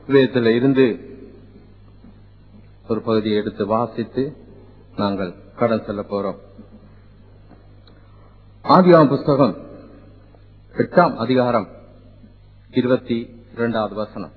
வேதத்தில் இருந்து ஒரு பகுதியை எடுத்து வாசித்து நாங்கள் கடன் செல்ல போறோம் ஆதியாம் புஸ்தகம் எட்டாம் அதிகாரம் இருபத்தி இரண்டாவது வசனம்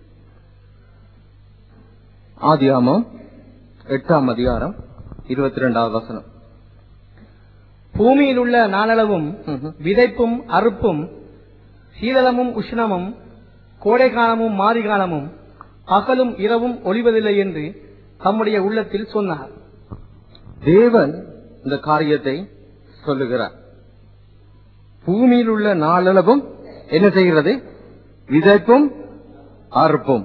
ஆதியாமம் எட்டாம் அதிகாரம் இருபத்தி இரண்டாவது வசனம் பூமியில் உள்ள நாளளவும் ம்ஹும். விதைப்பும் அறுப்பும் சீதளமும் உஷ்ணமும் கோடைகாலமும் மாரிகாலமும் பகலும் இரவும் ஒளிவதில்லை என்று தம்முடைய உள்ளத்தில் சொன்னார் தேவன் இந்த காரியத்தை சொல்லுகிறார் பூமியில் உள்ள நாளளவும் என்ன செய்கிறது விதைப்பும் அறுப்பும்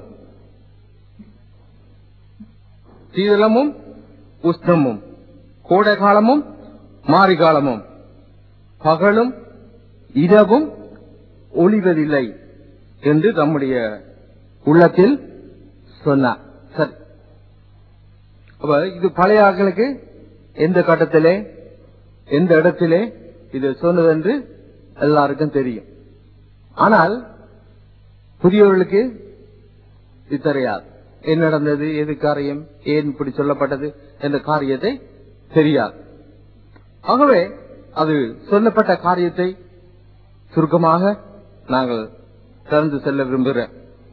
சீதளமும் உஷ்ணமும் கோடை காலமும் மாரிகாலமும் பகலும் இரவும் ஒளிவதில்லை என்று நம்முடைய உள்ளத்தில் சொன்னார் சரி அப்ப இது பழைய ஆட்களுக்கு எந்த கட்டத்திலே எந்த இடத்திலே இது சொன்னது என்று எல்லாருக்கும் தெரியும் ஆனால் புதியவர்களுக்கு இது தெரியாது என்ன நடந்தது எது காரியம் ஏன் இப்படி சொல்லப்பட்டது என்ற காரியத்தை தெரியாது ஆகவே அது சொல்லப்பட்ட காரியத்தை சுருக்கமாக நாங்கள் திறந்து செல்ல விரும்புகிறேன்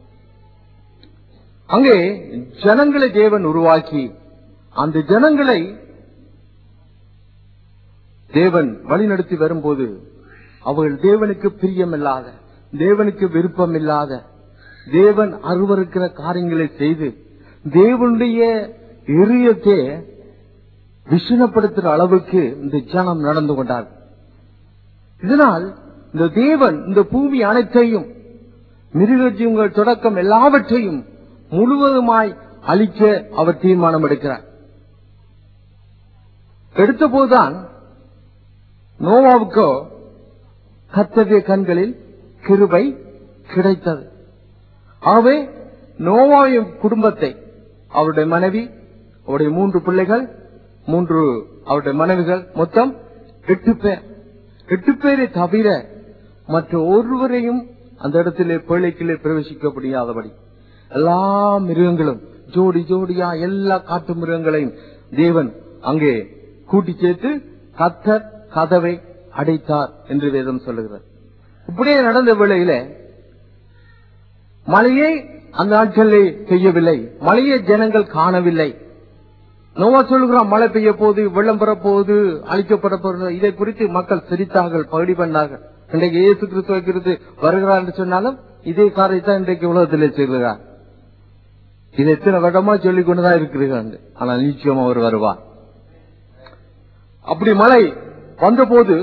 அங்கே ஜனங்களை தேவன் உருவாக்கி அந்த ஜனங்களை தேவன் வழிநடத்தி வரும்போது அவர்கள் தேவனுக்கு பிரியமில்லாத தேவனுக்கு விருப்பமில்லாத தேவன் அருவருக்கிற காரியங்களை செய்து தேவனுடைய இரியத்தை விஷணப்படுத்துற அளவுக்கு இந்த ஜனம் நடந்து கொண்டார் இதனால் இந்த தேவன் இந்த பூமி அனைத்தையும் மிருகஜீவங்கள் தொடக்கம் எல்லாவற்றையும் முழுவதுமாய் அழிக்க அவர் தீர்மானம் எடுக்கிறார் எடுத்தபோதுதான் நோவாவுக்கோ கர்த்தருடைய கண்களில் கிருபை கிடைத்தது ஆகவே நோவாவின் குடும்பத்தை அவருடைய மனைவி அவருடைய மூன்று பிள்ளைகள் மூன்று அவருடைய மனைவிகள் மொத்தம் எட்டு பேர் எட்டு பேரை தவிர மற்ற ஒருவரையும் அந்த இடத்திலே பிள்ளைக்கிலே பிரவேசிக்க முடியாதபடி எல்லா மிருகங்களும் ஜோடி ஜோடியா எல்லா காட்டு மிருகங்களையும் தேவன் அங்கே கூட்டி சேர்த்து கத்தர் கதவை அடைத்தார் என்று வேதம் சொல்லுகிறார் இப்படியே நடந்த வேளையில மழையை அந்த நாட்களிலே பெய்யவில்லை மழையை ஜனங்கள் காணவில்லை நோவா சொல்லுகிறான் மழை பெய்ய போகுது வெள்ளம் பெற போகுது அழிக்கப்பட போறது இதை குறித்து மக்கள் சிரித்தார்கள் பகுடி பண்ணார்கள் இன்றைக்கு இயேசு கிறிஸ்துவ கிறிஸ்து வருகிறார் என்று சொன்னாலும் இதே காரியத்தான் இன்றைக்கு உலகத்திலே சொல்லுகிறார் இது எத்தனை வருடமா சொல்லிக் கொண்டுதான் இருக்கிறீர்கள் ஆனால் நிச்சயம் அவர் வருவார் அப்படி மழை வந்தபோது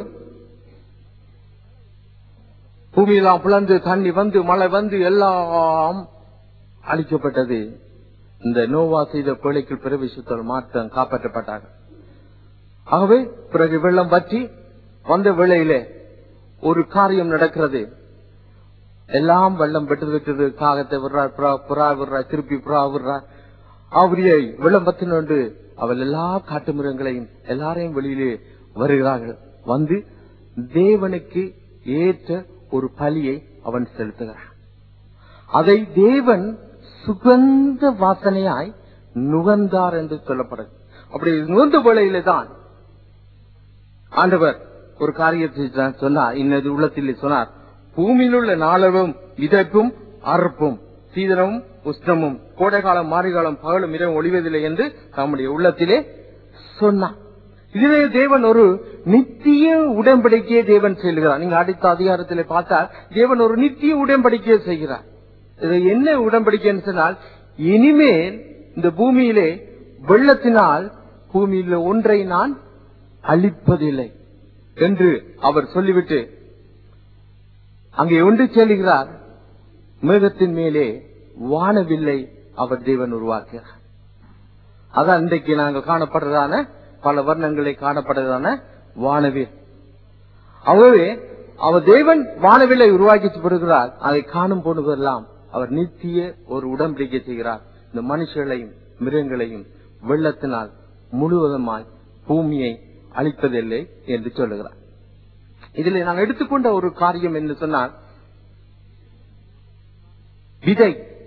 பூமியெல்லாம் பிளந்து தண்ணி வந்து மழை வந்து எல்லாம் அழிக்கப்பட்டது இந்த நோவா செய்த பிழைக்கு பிரவேசித்தல் மாற்றம் காப்பாற்றப்பட்டார்கள் ஆகவே பிறகு வெள்ளம் வற்றி வந்த வேளையிலே ஒரு காரியம் நடக்கிறது எல்லாம் வெள்ளம் வெட்டு விட்டது காகத்தை விடுறார் புறா புறா விடுறார் திருப்பி புறா விடுறார் அவரியை வெள்ளம் பத்தினோண்டு அவள் எல்லா காட்டு மிருகங்களையும் எல்லாரையும் வெளியிலே வருகிறார்கள் வந்து தேவனுக்கு ஏற்ற ஒரு பலியை அவன் செலுத்துகிறான் அதை தேவன் சுகந்த வாசனையாய் நுகர்ந்தார் என்று சொல்லப்படுது அப்படி நுகர்ந்த வேளையிலே தான் ஆண்டவர் ஒரு காரியத்தை தான் சொன்னார் இன்னது உள்ளத்தில் சொன்னார் பூமியில் உள்ள நாளவும் விதைப்பும் அறுப்பும் சீதனமும் உஷ்ணமும் கோடைகாலம் மாரிகாலம் பகலும் இரவும் ஒளிவதில்லை என்று நம்முடைய உள்ளத்திலே சொன்னார் இதிலே தேவன் ஒரு நித்திய உடன்படிக்கையை தேவன் செல்கிறார் நீங்க அடுத்த அதிகாரத்திலே பார்த்தால் தேவன் ஒரு நித்திய உடன்படிக்கையை செய்கிறார் இது என்ன உடன்படிக்கைன்னு சொன்னால் இனிமேல் இந்த பூமியிலே வெள்ளத்தினால் பூமியில் ஒன்றை நான் அழிப்பதில்லை என்று அவர் சொல்லிவிட்டு அங்கே ஒன்று செல்கிறார் மேகத்தின் மேலே வானவில்லை அவர் தேவன் உருவாக்குகிறார் அதான் இன்றைக்கு நாங்கள் காணப்படுறதான பல வர்ணங்களை காணப்படுறதான வானவில் ஆகவே அவர் தேவன் வானவில்லை உருவாக்கி வருகிறார் அதை காணும் போனதெல்லாம் அவர் நித்திய ஒரு உடன்படிக்கை செய்கிறார் இந்த மனுஷர்களையும் மிருகங்களையும் வெள்ளத்தினால் முழுவதுமாய் பூமியை அழிப்பதில்லை என்று சொல்லுகிறார் இதில் நான் எடுத்துக்கொண்ட ஒரு காரியம் என்று சொன்னால் விதை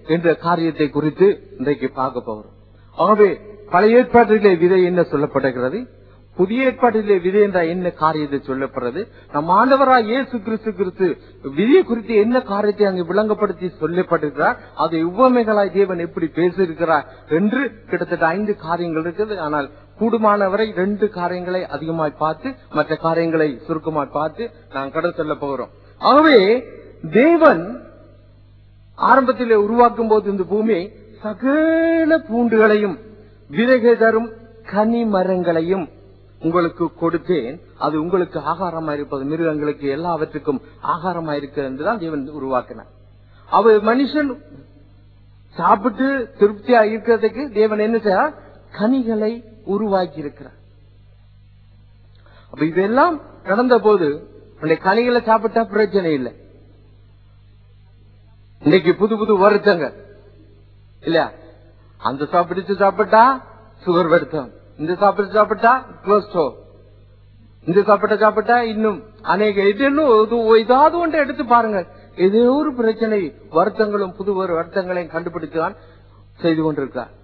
என்ற காரியத்தை குறித்து இன்றைக்கு பார்க்க போகிறோம் ஆகவே பழைய ஏற்பாட்டிலே விதை என்ன சொல்லப்படுகிறது புதிய ஏற்பாட்டிலே விதை என்ற என்ன காரியத்தை சொல்லப்படுறது நம் ஆண்டவராய் இயேசு கிறிஸ்து கிறிஸ்து விதியை குறித்து என்ன காரியத்தை அங்கு விளங்கப்படுத்தி சொல்லப்பட்டிருக்கிறார் அதை உவமைகளாய் தேவன் எப்படி பேசியிருக்கிறார் என்று கிட்டத்தட்ட ஐந்து காரியங்கள் இருக்குது ஆனால் கூடுமானவரை ரெண்டு காரியங்களை அதிகமாய் பார்த்து மற்ற காரியங்களை சுருக்கமாய் பார்த்து நான் கடல் செல்ல போகிறோம் ஆகவே தேவன் ஆரம்பத்திலே உருவாக்கும் போது இந்த பூமி சகல பூண்டுகளையும் விதைகள் தரும் கனி மரங்களையும் உங்களுக்கு கொடுத்தேன் அது உங்களுக்கு ஆகாரமா இருப்பது மிருகங்களுக்கு எல்லாவற்றுக்கும் ஆகாரமா இருக்கிறது என்றுதான் தேவன் உருவாக்கினார் அவர் மனுஷன் சாப்பிட்டு திருப்தியா இருக்கிறதுக்கு தேவன் என்ன செய்யார் கனிகளை உருவாக்கி இருக்கிறார் அப்ப இதெல்லாம் நடந்த போது அந்த கனிகளை சாப்பிட்டா பிரச்சனை இல்லை இன்னைக்கு புது புது வருத்தங்க இல்லையா அந்த சாப்பிட்டு சாப்பிட்டா சுகர் வருத்தம் இந்த சாப்பிட்டு சாப்பிட்டா கொலஸ்ட்ரோ இந்த சாப்பிட்ட சாப்பிட்டா இன்னும் அநேக இது இன்னும் இது ஏதாவது ஒன்றை எடுத்து பாருங்க ஏதோ ஒரு பிரச்சனை வருத்தங்களும் புது ஒரு வருத்தங்களையும் கண்டுபிடித்துதான் செய்து கொண்டிருக்கிறார்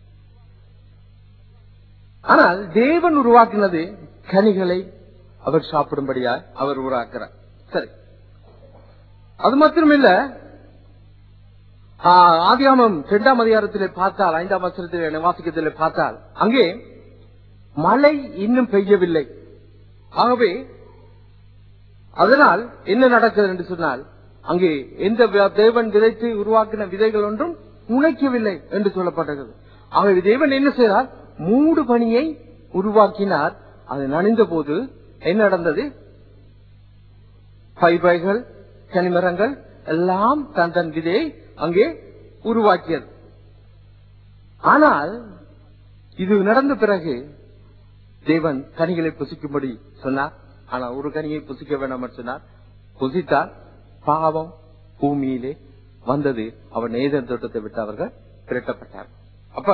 ஆனால் தேவன் உருவாக்கினது கனிகளை அவர் சாப்பிடும்படியா அவர் உருவாக்குறார் சரி அது மாத்திரமில்ல ஆதியாமம் இரண்டாம் அதிகாரத்திலே பார்த்தால் ஐந்தாம் வசனத்திலே வாசிக்கத்திலே பார்த்தால் அங்கே மழை இன்னும் பெய்யவில்லை ஆகவே அதனால் என்ன நடக்கிறது என்று சொன்னால் அங்கே எந்த வி- தேவன் விதைத்து உருவாக்கின விதைகள் ஒன்றும் முளைக்கவில்லை என்று சொல்லப்பட்டது ஆகவே தேவன் என்ன செய்தார் மூடு பணியை உருவாக்கினார் அது நனைந்த போது என்ன நடந்தது பைபைகள் கனிமரங்கள் எல்லாம் தன் தன் விதையை அங்கே உருவாக்கியது ஆனால் இது நடந்த பிறகு தேவன் கனிகளை புசிக்கும்படி சொன்னார் ஆனா ஒரு கனியை புசிக்க வேண்டாம் என்று சொன்னார் புசித்தால் பாவம் பூமியிலே வந்தது அவர் நேதன் தோட்டத்தை விட்டு அவர்கள் திரட்டப்பட்டார் அப்ப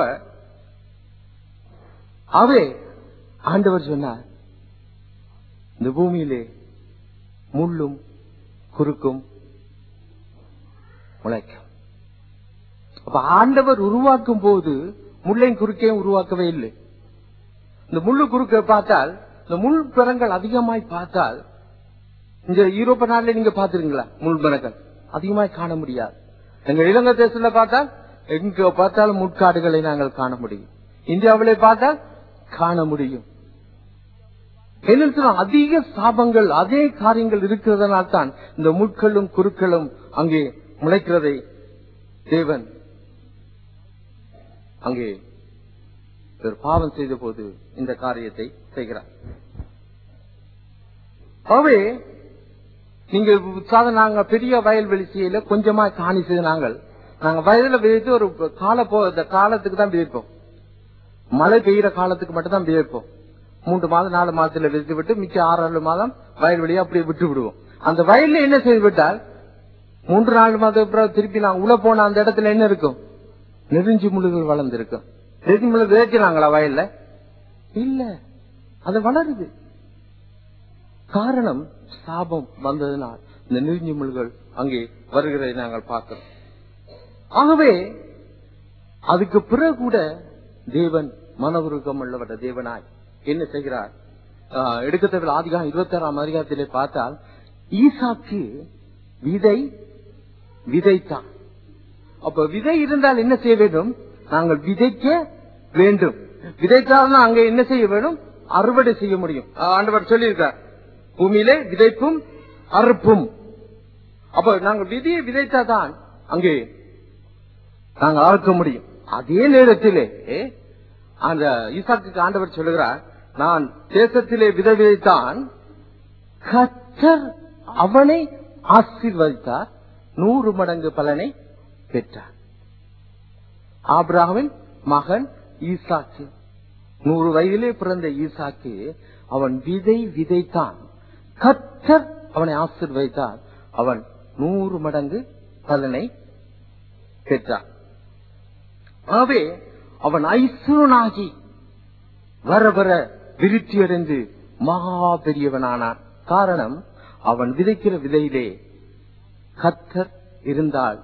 அவே ஆண்டவர் சொன்னார் இந்த பூமியிலே முள்ளும் குறுக்கும் முளைக்கும் அப்ப ஆண்டவர் உருவாக்கும் போது முள்ளையும் குறுக்கையும் உருவாக்கவே இல்லை இந்த முள்ளு குறுக்க பார்த்தால் இந்த முள் மரங்கள் அதிகமாய் பார்த்தால் இந்த யூரோப்ப நாட்டில நீங்க பாத்துருங்களா முள் மரங்கள் அதிகமாய் காண முடியாது எங்க இலங்கை தேசத்துல பார்த்தால் எங்க பார்த்தாலும் முட்காடுகளை நாங்கள் காண முடியும் இந்தியாவிலே பார்த்தால் காண முடியும் என்ன சொன்னா, அதிக சாபங்கள் அதே காரியங்கள் இருக்கிறதுனால தான் இந்த முட்களும் குறுக்களும் அங்கே முளைக்கிறதை தேவன் அங்கே ஒரு பாவம் செய்த போது இந்த காரியத்தை செய்கிறார் ஆகவே நீங்க சாத நாங்க பெரிய வயல்வெளி செய்யல கொஞ்சமா காணி செய்து நாங்கள் நாங்க வயதுல விதைத்து ஒரு கால போ இந்த காலத்துக்கு தான் விதைப்போம் மழை பெய்யுற காலத்துக்கு மட்டும் தான் விதைப்போம் மூன்று மாதம் நாலு மாதத்துல விதைத்து விட்டு மிச்ச ஆறு ஏழு மாதம் வயல்வெளியை அப்படியே விட்டு விடுவோம் அந்த வயல்ல என்ன செய்து விட்டால் மூன்று நாலு மாதம் அப்புறம் திருப்பி நான் உள்ள போன அந்த இடத்துல என்ன இருக்கும் நெருஞ்சி முள்ளுகள் வளர்ந்திருக்கும் நெருஞ்சி முள்ளு விதைக்கிறாங்களா வயல்ல இல்ல அது வளருது காரணம் சாபம் வந்ததினால் இந்த நெருஞ்சி முள்கள் அங்கே வருகிறதை நாங்கள் பார்க்கிறோம் ஆகவே அதுக்கு பிறகு கூட தேவன் மனவுருக்கம் உள்ளவட்ட தேவனாய் என்ன செய்கிறார் ஆஹ், எடுக்கத்தவில் ஆதிகாரம் இருபத்தி ஆறாம் அதிகாரத்திலே பார்த்தால் ஈசாக்கு விதை விதைத்தான் அப்ப விதை இருந்தால் என்ன செய்ய வேண்டும் நாங்கள் விதைக்க வேண்டும் விதைத்தால் அங்க என்ன செய்ய வேண்டும் அறுவடை செய்ய முடியும் ஆஹ், ஆண்டவர் சொல்லியிருக்கார் பூமியிலே விதைப்பும் அறுப்பும் அப்ப நாங்கள் விதியை விதைத்தாதான் அங்கே நாங்கள் அறுக்க முடியும் அதே நேரத்திலே அந்த ஈசாக்கு ஆண்டவர் சொல்லுகிறார் நான் தேசத்திலே விதை விதைத்தான் கத்தர் அவனை ஆசீர்வதித்தார் நூறு மடங்கு பலனை பெற்றார் ஆபிரகாமின் மகன் ஈசாக்கு நூறு வயதிலே பிறந்த ஈசாக்கு அவன் விதை விதைத்தான் கத்தர் அவனை ஆசீர்வதித்தார் அவன் நூறு மடங்கு பலனை பெற்றான் ஆகவே அவன் ஐசுவனாகி வர வர விருத்தியடைந்து மகா பெரியவனானான் காரணம் அவன் விதைக்கிற விதையிலே கத்தர் இருந்தால்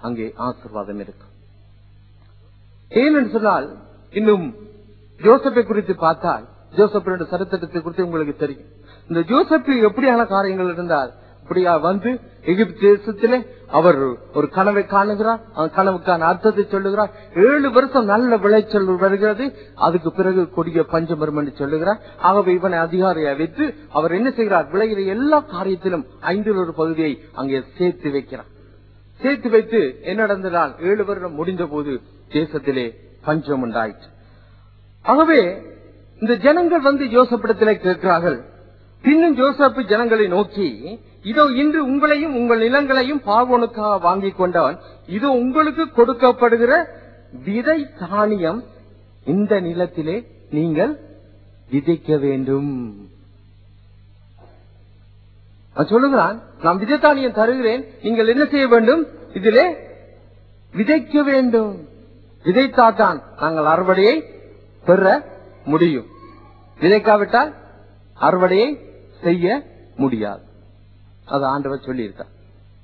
அங்கே ஆசீர்வாதம் இருக்கும் ஏனென்று சொன்னால் இன்னும் ஜோசப்பை குறித்து பார்த்தால் ஜோசப்பினுடைய சரித்திரத்தை குறித்து உங்களுக்கு தெரியும் இந்த ஜோசப்பு எப்படியான காரியங்கள் இருந்தால் அப்படியா வந்து எகிப்து தேசத்திலே அவர் ஒரு கனவை காணுகிறார் அந்த கனவுக்கான அர்த்தத்தை சொல்லுகிறார் ஏழு வருஷம் நல்ல விளைச்சல் வருகிறது அதுக்கு பிறகு கொடிய பஞ்சம் வரும் என்று சொல்லுகிறார் ஆகவே இவனை அதிகாரியை வைத்து அவர் என்ன செய்கிறார் விளைகிற எல்லா காரியத்திலும் ஐந்தில் ஒரு பகுதியை அங்கே சேர்த்து வைக்கிறார் சேர்த்து வைத்து என்ன நடந்ததால் ஏழு வருடம் முடிந்த போது தேசத்திலே பஞ்சம் உண்டாயிற்று ஆகவே இந்த ஜனங்கள் வந்து யோசப்பிடத்திலே கேட்கிறார்கள் பின்னும் ஜோசப் ஜனங்களை நோக்கி இதோ இன்று உங்களையும் உங்கள் நிலங்களையும் பார்வோனுக்காக வாங்கிக் கொண்டவன் இதோ உங்களுக்கு கொடுக்கப்படுகிற விதை தானியம் இந்த நிலத்திலே நீங்கள் விதைக்க வேண்டும் அவன் சொல்லுகிறான் நான் விதைத்தானியம் தருகிறேன் நீங்கள் என்ன செய்ய வேண்டும் இதிலே விதைக்க வேண்டும் விதைத்தாத்தான் நாங்கள் அறுவடையை பெற முடியும் விதைக்காவிட்டால் அறுவடையை செய்ய முடியாது அது ஆண்டவர் சொல்லியிருக்கார்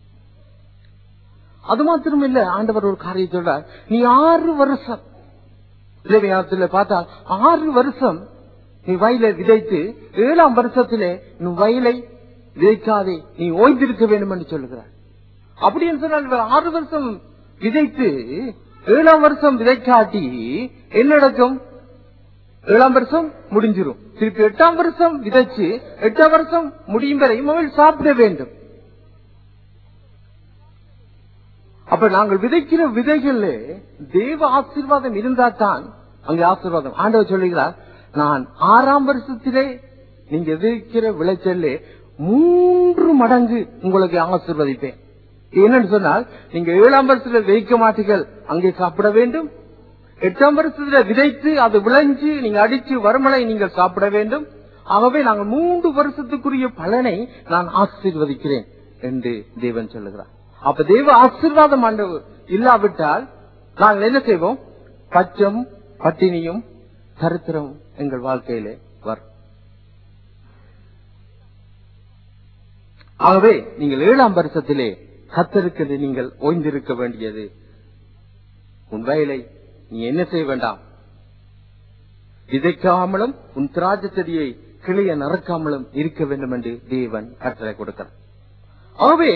அது மாத்திரம் இல்ல ஆண்டவர் ஒரு காரியம் சொல்றார் நீ ஆறு வருஷம் இளைஞத்துல பார்த்தா ஆறு வருஷம் நீ வயலை விதைத்து ஏழாம் வருஷத்திலே நீ வயலை விதைக்காதே நீ ஓய்ந்திருக்க வேண்டும் என்று சொல்லுகிறார் அப்படி என்று சொன்னால் இவர் ஆறு வருஷம் விதைத்து ஏழாம் வருஷம் விதைக்காட்டி என்ன நடக்கும் ஏழாம் வருஷம் முடிஞ்சிரும் திருப்பி எட்டாம் வருஷம் விதைச்சு எட்டாம் வருஷம் முடியும் வரை அவள் சாப்பிட வேண்டும் அப்ப நாங்கள் விதைக்கிற விதைகள்ல தேவ ஆசீர்வாதம் இருந்தா தான் அங்கே ஆசீர்வாதம் ஆண்டவர் சொல்லுகிறார் நான் ஆறாம் வருஷத்திலே நீங்க விதைக்கிற விளைச்சல்ல மூன்று மடங்கு உங்களுக்கு ஆசீர்வதிப்பேன் என்னன்னு சொன்னால் நீங்க ஏழாம் வருஷத்துல விதைக்க மாட்டீர்கள் அங்கே சாப்பிட வேண்டும் எட்டாம் வருஷத்துல விதைத்து அது விளைஞ்சு நீங்க அடிச்சு வருமலை நீங்கள் சாப்பிட வேண்டும் ஆகவே நாங்கள் மூன்று வருஷத்துக்குரிய பலனை நான் ஆசீர்வதிக்கிறேன் என்று தேவன் சொல்லுகிறார் அப்ப தேவ ஆசீர்வாதம் ஆண்டவர் இல்லாவிட்டால் நாங்கள் என்ன செய்வோம் பச்சம் பட்டினியும் தரித்திரம் எங்கள் வாழ்க்கையிலே வரும் ஆகவே நீங்கள் ஏழாம் வருஷத்திலே கத்தருக்கு நீங்கள் ஓய்ந்திருக்க வேண்டியது உன் வயலை நீ என்ன செய்ய வேண்டாம் விதைக்காமலும் உன் திராட்சை செடியை கிளைய நறுக்காமலும் இருக்க வேண்டும் என்று தேவன் கட்டளை கொடுக்கிறார் ஆகவே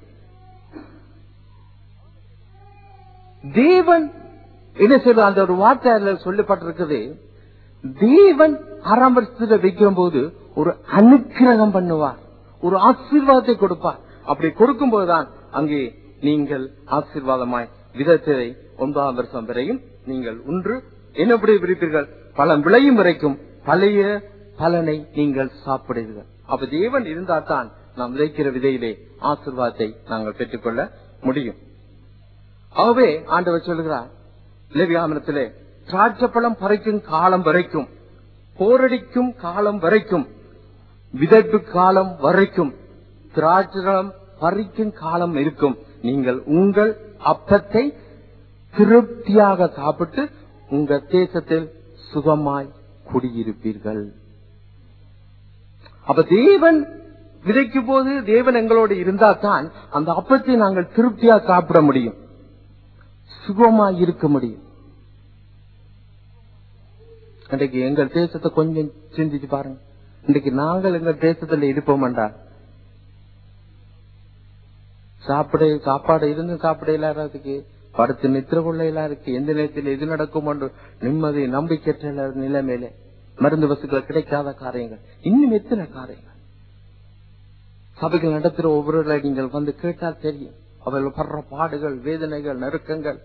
தேவன் என்ன சொல்ற அந்த ஒரு வார்த்தை அதுல சொல்லப்பட்டிருக்குது தேவன் ஆறாம் வருஷத்துல வைக்கும் போது ஒரு அனுக்கிரகம் பண்ணுவார் ஒரு ஆசீர்வாதத்தை கொடுப்பார் அப்படி கொடுக்கும் போதுதான் அங்கே நீங்கள் ஆசீர்வாதமாய் விதத்தை ஒன்பதாம் வருஷம் வரையும் நீங்கள் ஒன்று என்னப்படி விரிப்பீர்கள் பழம் விளையும் வரைக்கும் பழைய பலனை நீங்கள் சாப்பிடுவீர்கள் அப்ப தேவன் இருந்தால் தான் நாம் விதைக்கிற விதையிலே ஆசீர்வாதத்தை நாங்கள் பெற்றுக்கொள்ள முடியும் ஆகவே ஆண்டவர் சொல்லுகிறார் லேவியாமனத்திலே திராட்சப்பழம் பறிக்கும் காலம் வரைக்கும் போரடிக்கும் காலம் வரைக்கும் விதைப்பு காலம் வரைக்கும் திராட்சரம் பறிக்கும் காலம் இருக்கும் நீங்கள் உங்கள் அப்பத்தை திருப்தியாக சாப்பிட்டு உங்க தேசத்தில் சுகமாய் குடியிருப்பீர்கள் அப்ப தேவன் விதைக்கும் போது தேவன் எங்களோடு இருந்தா தான் அந்த அப்பத்தை நாங்கள் திருப்தியா சாப்பிட முடியும் சுகமா இருக்க முடியும் இன்றைக்கு எங்கள் தேசத்தை கொஞ்சம் சிந்திச்சு பாருங்க இன்றைக்கு நாங்கள் எங்கள் தேசத்துல இருப்போம்டா சாப்பிட சாப்பாடு இருந்து சாப்பிட இல்லாததுக்கு படுத்து நித்திர கொள்ள எல்லாம் இருக்கு எந்த நேரத்தில் எது நடக்கும் என்று நிம்மதி நம்பிக்கையற்ற நிலைமையில மருந்து வசுக்கள் கிடைக்காத காரியங்கள் இன்னும் எத்தனை காரியங்கள் சபைகள் நடத்துற ஒவ்வொருவரை நீங்கள் வந்து கேட்டால் தெரியும் அவர்கள் படுற பாடுகள் வேதனைகள் நெருக்கங்கள்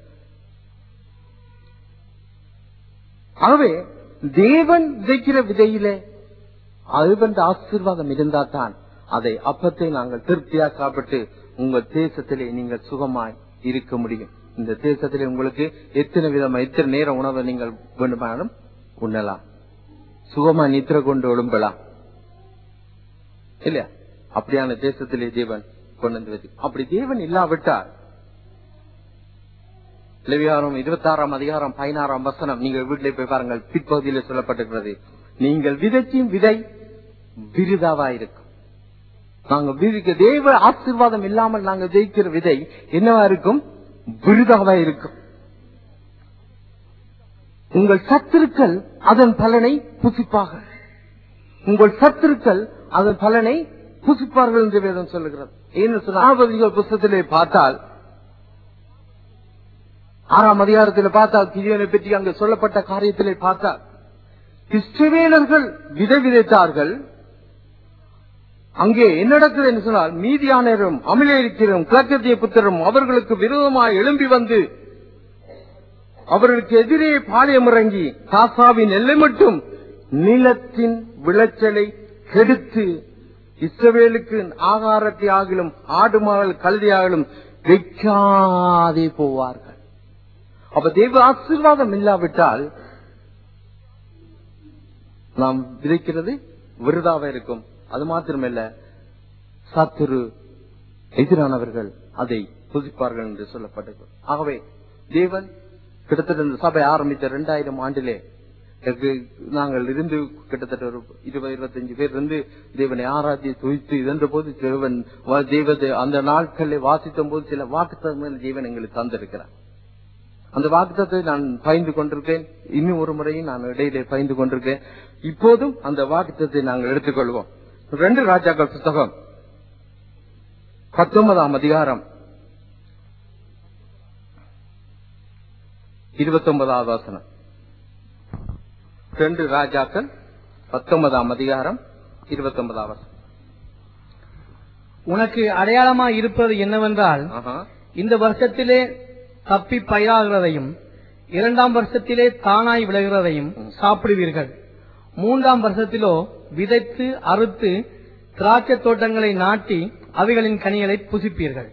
ஆகவே தேவன் விதைக்கிற விதையிலே அதுவந்த ஆசீர்வாதம் இருந்தா தான் அதை அப்பத்தை நாங்கள் திருப்தியா சாப்பிட்டு உங்க தேசத்திலே நீங்கள் சுகமாய் இருக்க முடியும் இந்த தேசத்திலே உங்களுக்கு எத்தனை விதமா எத்தனை நேரம் உணவை நீங்கள் வேண்டுமானாலும் உண்ணலாம் சுகமா நித்திர கொண்டு எழும்பலாம் இல்லையா அப்படியான தேசத்திலே தேவன் கொண்டு வந்து வைத்து அப்படி தேவன் இல்லாவிட்டால் லேவியாரம் இருபத்தி ஆறாம் அதிகாரம் பதினாறாம் வசனம் நீங்க வீட்டிலே போய் பாருங்கள் பிற்பகுதியில் சொல்லப்பட்டிருக்கிறது நீங்கள் விதைக்கும் விதை விருதாவா இருக்கும் நாங்க விதிக்க தேவ ஆசீர்வாதம் இல்லாமல் நாங்க ஜெயிக்கிற விதை என்னவா இருக்கும் விருதாவா இருக்கும் உங்கள் சத்துருக்கள் அதன் பலனை புசிப்பார்கள் உங்கள் சத்துருக்கள் அதன் பலனை புசிப்பார்கள் என்று வேதம் சொல்லுகிறது ஏன்னு சொன்ன ஆபதிகள் புஸ்தத்திலே பார்த்தால் ஆறாம் அதிகாரத்தில் பார்த்தால் கிரியனை பற்றி அங்கு சொல்லப்பட்ட காரியத்திலே பார்த்தால் இஸ்ரவேலர்கள் விதை விதைத்தார்கள் அங்கே என்ன நடக்குது என்று சொன்னால் மீதியானரும் அமிலேரிக்கரும் கிழக்கத்திய புத்தரும் அவர்களுக்கு விரோதமாய் எழும்பி வந்து அவர்களுக்கு எதிரே பாளையம் இறங்கி காசாவின் எல்லை மட்டும் நிலத்தின் விளைச்சலை கெடுத்து இஸ்ரவேலுக்கு ஆகாரத்தை ஆகிலும் ஆடு மகள் கழுதியாகலும் வைக்காதே போவார்கள் அப்ப தெய்வ ஆசீர்வாதம் இல்லாவிட்டால் நாம் விதைக்கிறது விருதாவா இருக்கும் அது மாத்திரமல்ல சத்துரு எதிரானவர்கள் அதை புதிப்பார்கள் என்று சொல்லப்பட்டது ஆகவே தேவன் கிட்டத்தட்ட இந்த சபை ஆரம்பித்த இரண்டாயிரம் ஆண்டிலே எனக்கு நாங்கள் இருந்து கிட்டத்தட்ட ஒரு இருபது இருபத்தஞ்சு பேர் இருந்து தேவனை ஆராய்ச்சி துய்த்து இதன்ற போது தேவன் வ- தெய்வத்தை அந்த நாட்களை வாசித்த போது சில வாக்குத்தங்கள் தேவன் எங்களுக்கு தந்திருக்கிறார் அந்த வாக்குத்தத்தை நான் பயந்து கொண்டிருக்கேன் இன்னும் ஒரு முறையும் நான் இடையிலே பயந்து கொண்டிருக்கேன் இப்போதும் அந்த வாக்குத்தத்தை நாங்கள் எடுத்துக்கொள்வோம் ரெண்டு ராஜாக்கள் புத்தகம் பத்தொன்பதாம் அதிகாரம் இருபத்தி ஒன்பதாவது வசனம் ரெண்டு ராஜாக்கள் பத்தொன்பதாம் அதிகாரம் இருபத்தி ஒன்பதாம் வசனம் உனக்கு அடையாளமாய் இருப்பது என்னவென்றால் ஆஹா. இந்த வருஷத்திலே தப்பி பயிராகிறதையும் இரண்டாம் வருஷத்திலே தானாய் விளைகிறதையும் சாப்பிடுவீர்கள் மூன்றாம் வருஷத்திலோ விதைத்து அறுத்து திராட்சை தோட்டங்களை நாட்டி அவைகளின் கனிகளை புசிப்பீர்கள்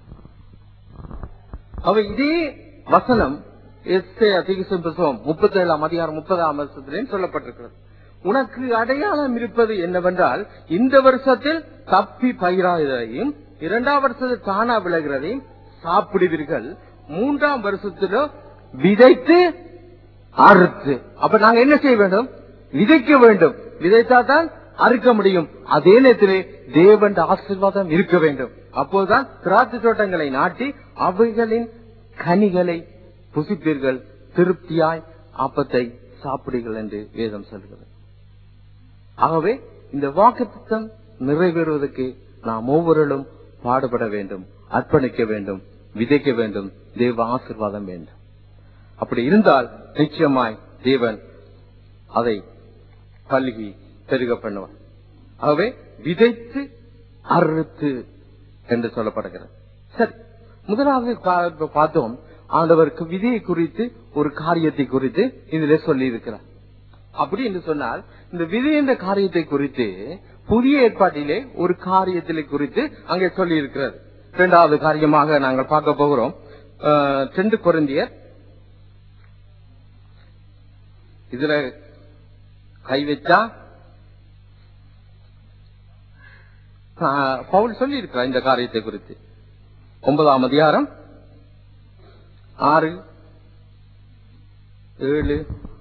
அவ இதே வசனம் எஸ்ஏ அதிகசம் புத்தகம் முப்பத்தி ஏழாம் அதிகாரம் முப்பதாம் வருஷத்திலேயும் சொல்லப்பட்டிருக்கிறது உனக்கு அடையாளம் இருப்பது என்னவென்றால் இந்த வருஷத்தில் தப்பி பயிராததையும் இரண்டாம் வருஷத்தில் தானா விளைகிறதையும் சாப்பிடுவீர்கள் மூன்றாம் வருஷத்திலோ விதைத்து அறுத்து அப்ப நாங்க என்ன செய்ய வேண்டும் விதைக்க வேண்டும் விதைத்தா தான் அறுக்க முடியும் அதே நேரத்திலே தேவன் ஆசீர்வாதம் இருக்க வேண்டும் அப்போதுதான் திராட்சை தோட்டங்களை நாட்டி அவைகளின் கனிகளை புசிப்பீர்கள் திருப்தியாய் ஆப்பத்தை சாப்பிடுங்கள் என்று வேதம் சொல்கிறது ஆகவே இந்த வாக்குத்தம் நிறைவேறுவதற்கு நாம் ஒவ்வொருவரும் பாடுபட வேண்டும் அர்ப்பணிக்க வேண்டும் விதைக்க வேண்டும் தேவ ஆசீர்வாதம் வேண்டும் அப்படி இருந்தால் நிச்சயமாய் தேவன் அதை பல்கி பெருக பண்ணுவார் ஆகவே விதைத்து அறுத்து என்று சொல்லப்படுகிறது சரி முதலாவது பா- இப்ப பார்த்தோம் ஆண்டவருக்கு விதையை குறித்து ஒரு காரியத்தை குறித்து இதிலே சொல்லி இருக்கிறார் அப்படி என்று சொன்னால் இந்த விதை என்ற காரியத்தை குறித்து புதிய ஏற்பாட்டிலே ஒரு காரியத்திலே குறித்து அங்கே சொல்லி இருக்கிறது இரண்டாவது காரியமாக நாங்கள் பார்க்க போகிறோம் அஹ், ரெண்டு குழந்தையர் இதுல கை வச்சா ஆஹ், பவுல் சொல்லி இருக்கிறார் இந்த காரியத்தை குறித்து ஒன்பதாம் அதிகாரம் ஆறு ஏழு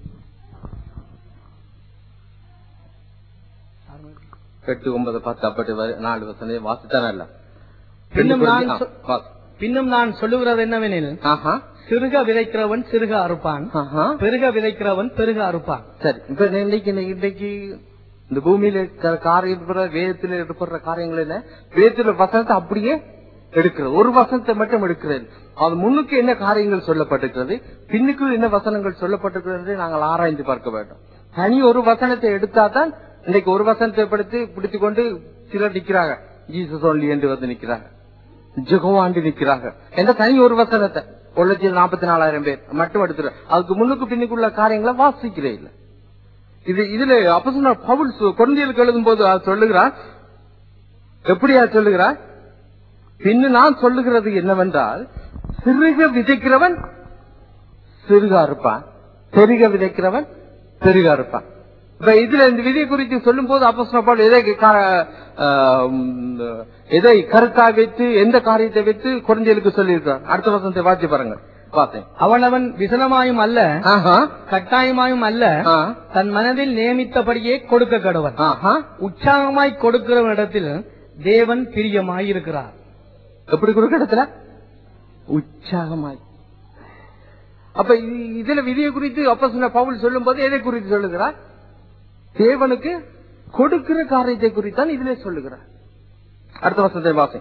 எட்டு ஒன்பது பத்து அப்படி வரை- நாலு வசனம் வாசித்தானே இல்ல இன்னும் நான் ஆ, சொ- வாசி. பின்னும் நான் சொல்லுகிறது என்னவெனில் ஆஹா, சிறுக விதைக்கிறவன் சிறுக அறுப்பான் ஆஹா. பெருக விதைக்கிறவன் பெருக அறுப்பான் சரி இப்ப இன்னைக்கு இன்னைக்கு இந்த பூமியில இருக்கிற காரியம் இருக்கிற வேதத்துல எடுப்படுற காரியங்கள் என்ன வேதத்துல வசனத்தை அப்படியே எடுக்கிறது ஒரு வசனத்தை மட்டும் எடுக்கிறது அது முன்னுக்கு என்ன காரியங்கள் சொல்லப்பட்டிருக்கிறது பின்னுக்கு என்ன வசனங்கள் சொல்லப்பட்டிருக்கிறது என்று நாங்கள் ஆராய்ந்து பார்க்க வேண்டும் தனி ஒரு வசனத்தை எடுத்தா தான் இன்னைக்கு ஒரு வசனத்தை படுத்து பிடித்து கொண்டு சிலர் நிக்கிறாங்க ஜீசஸ் ஒன்லி என்று வந்து நிக்கிறாங்க ஜெகவாண்டு நிக்கிறாங்க எந்த தனி ஒரு வசனத்தை ஒரு லட்சத்தி நாற்பத்தி நாலாயிரம் பேர் மட்டும் எடுத்துரு அதுக்கு முன்னுக்கு பின்னுக்குள்ள காரியங்களை வாசிக்கிறே இல்ல இது இதுல அப்ப பவுல் குழந்தைகளுக்கு எழுதும் போது சொல்லுகிறார் எப்படியா சொல்லுகிறார் பின்னு நான் சொல்லுகிறது என்னவென்றால் சிறுக விதைக்கிறவன் சிறுகா இருப்பான் பெருக விதைக்கிறவன் பெருகா இருப்பான் இப்ப இதுல இந்த விதை குறித்து சொல்லும் போது அப்போ எதை க- ஆம், எதை கருத்தா வைத்து எந்த காரியத்தை வைத்து குழந்தைகளுக்கு சொல்லியிருக்கார் அடுத்த வசனத்தை வாசி பாருங்க பார்த்தேன் அவனவன் விசனமாயும் அல்ல ஆஹா கட்டாயமாயும் அல்ல ஆ, தன் மனதில் நியமித்தபடியே கொடுக்க கடவன் ஆஹா உற்சாகமாய் கொடுக்கிறவனிடத்தில் தேவன் பிரியமாய் இருக்கிறார் எப்படி கொடுக்க இடத்துல உற்சாகமாய் அப்ப இ- இதுல விதியை குறித்து அப்ப சொன்ன பவுல் சொல்லும் போது எதை குறித்து சொல்லுகிறார் தேவனுக்கு கொடுக்கிற காரியத்தை குறித்தான் இதிலே சொல்லுகிறார் அடுத்த வசனத்தை வாசி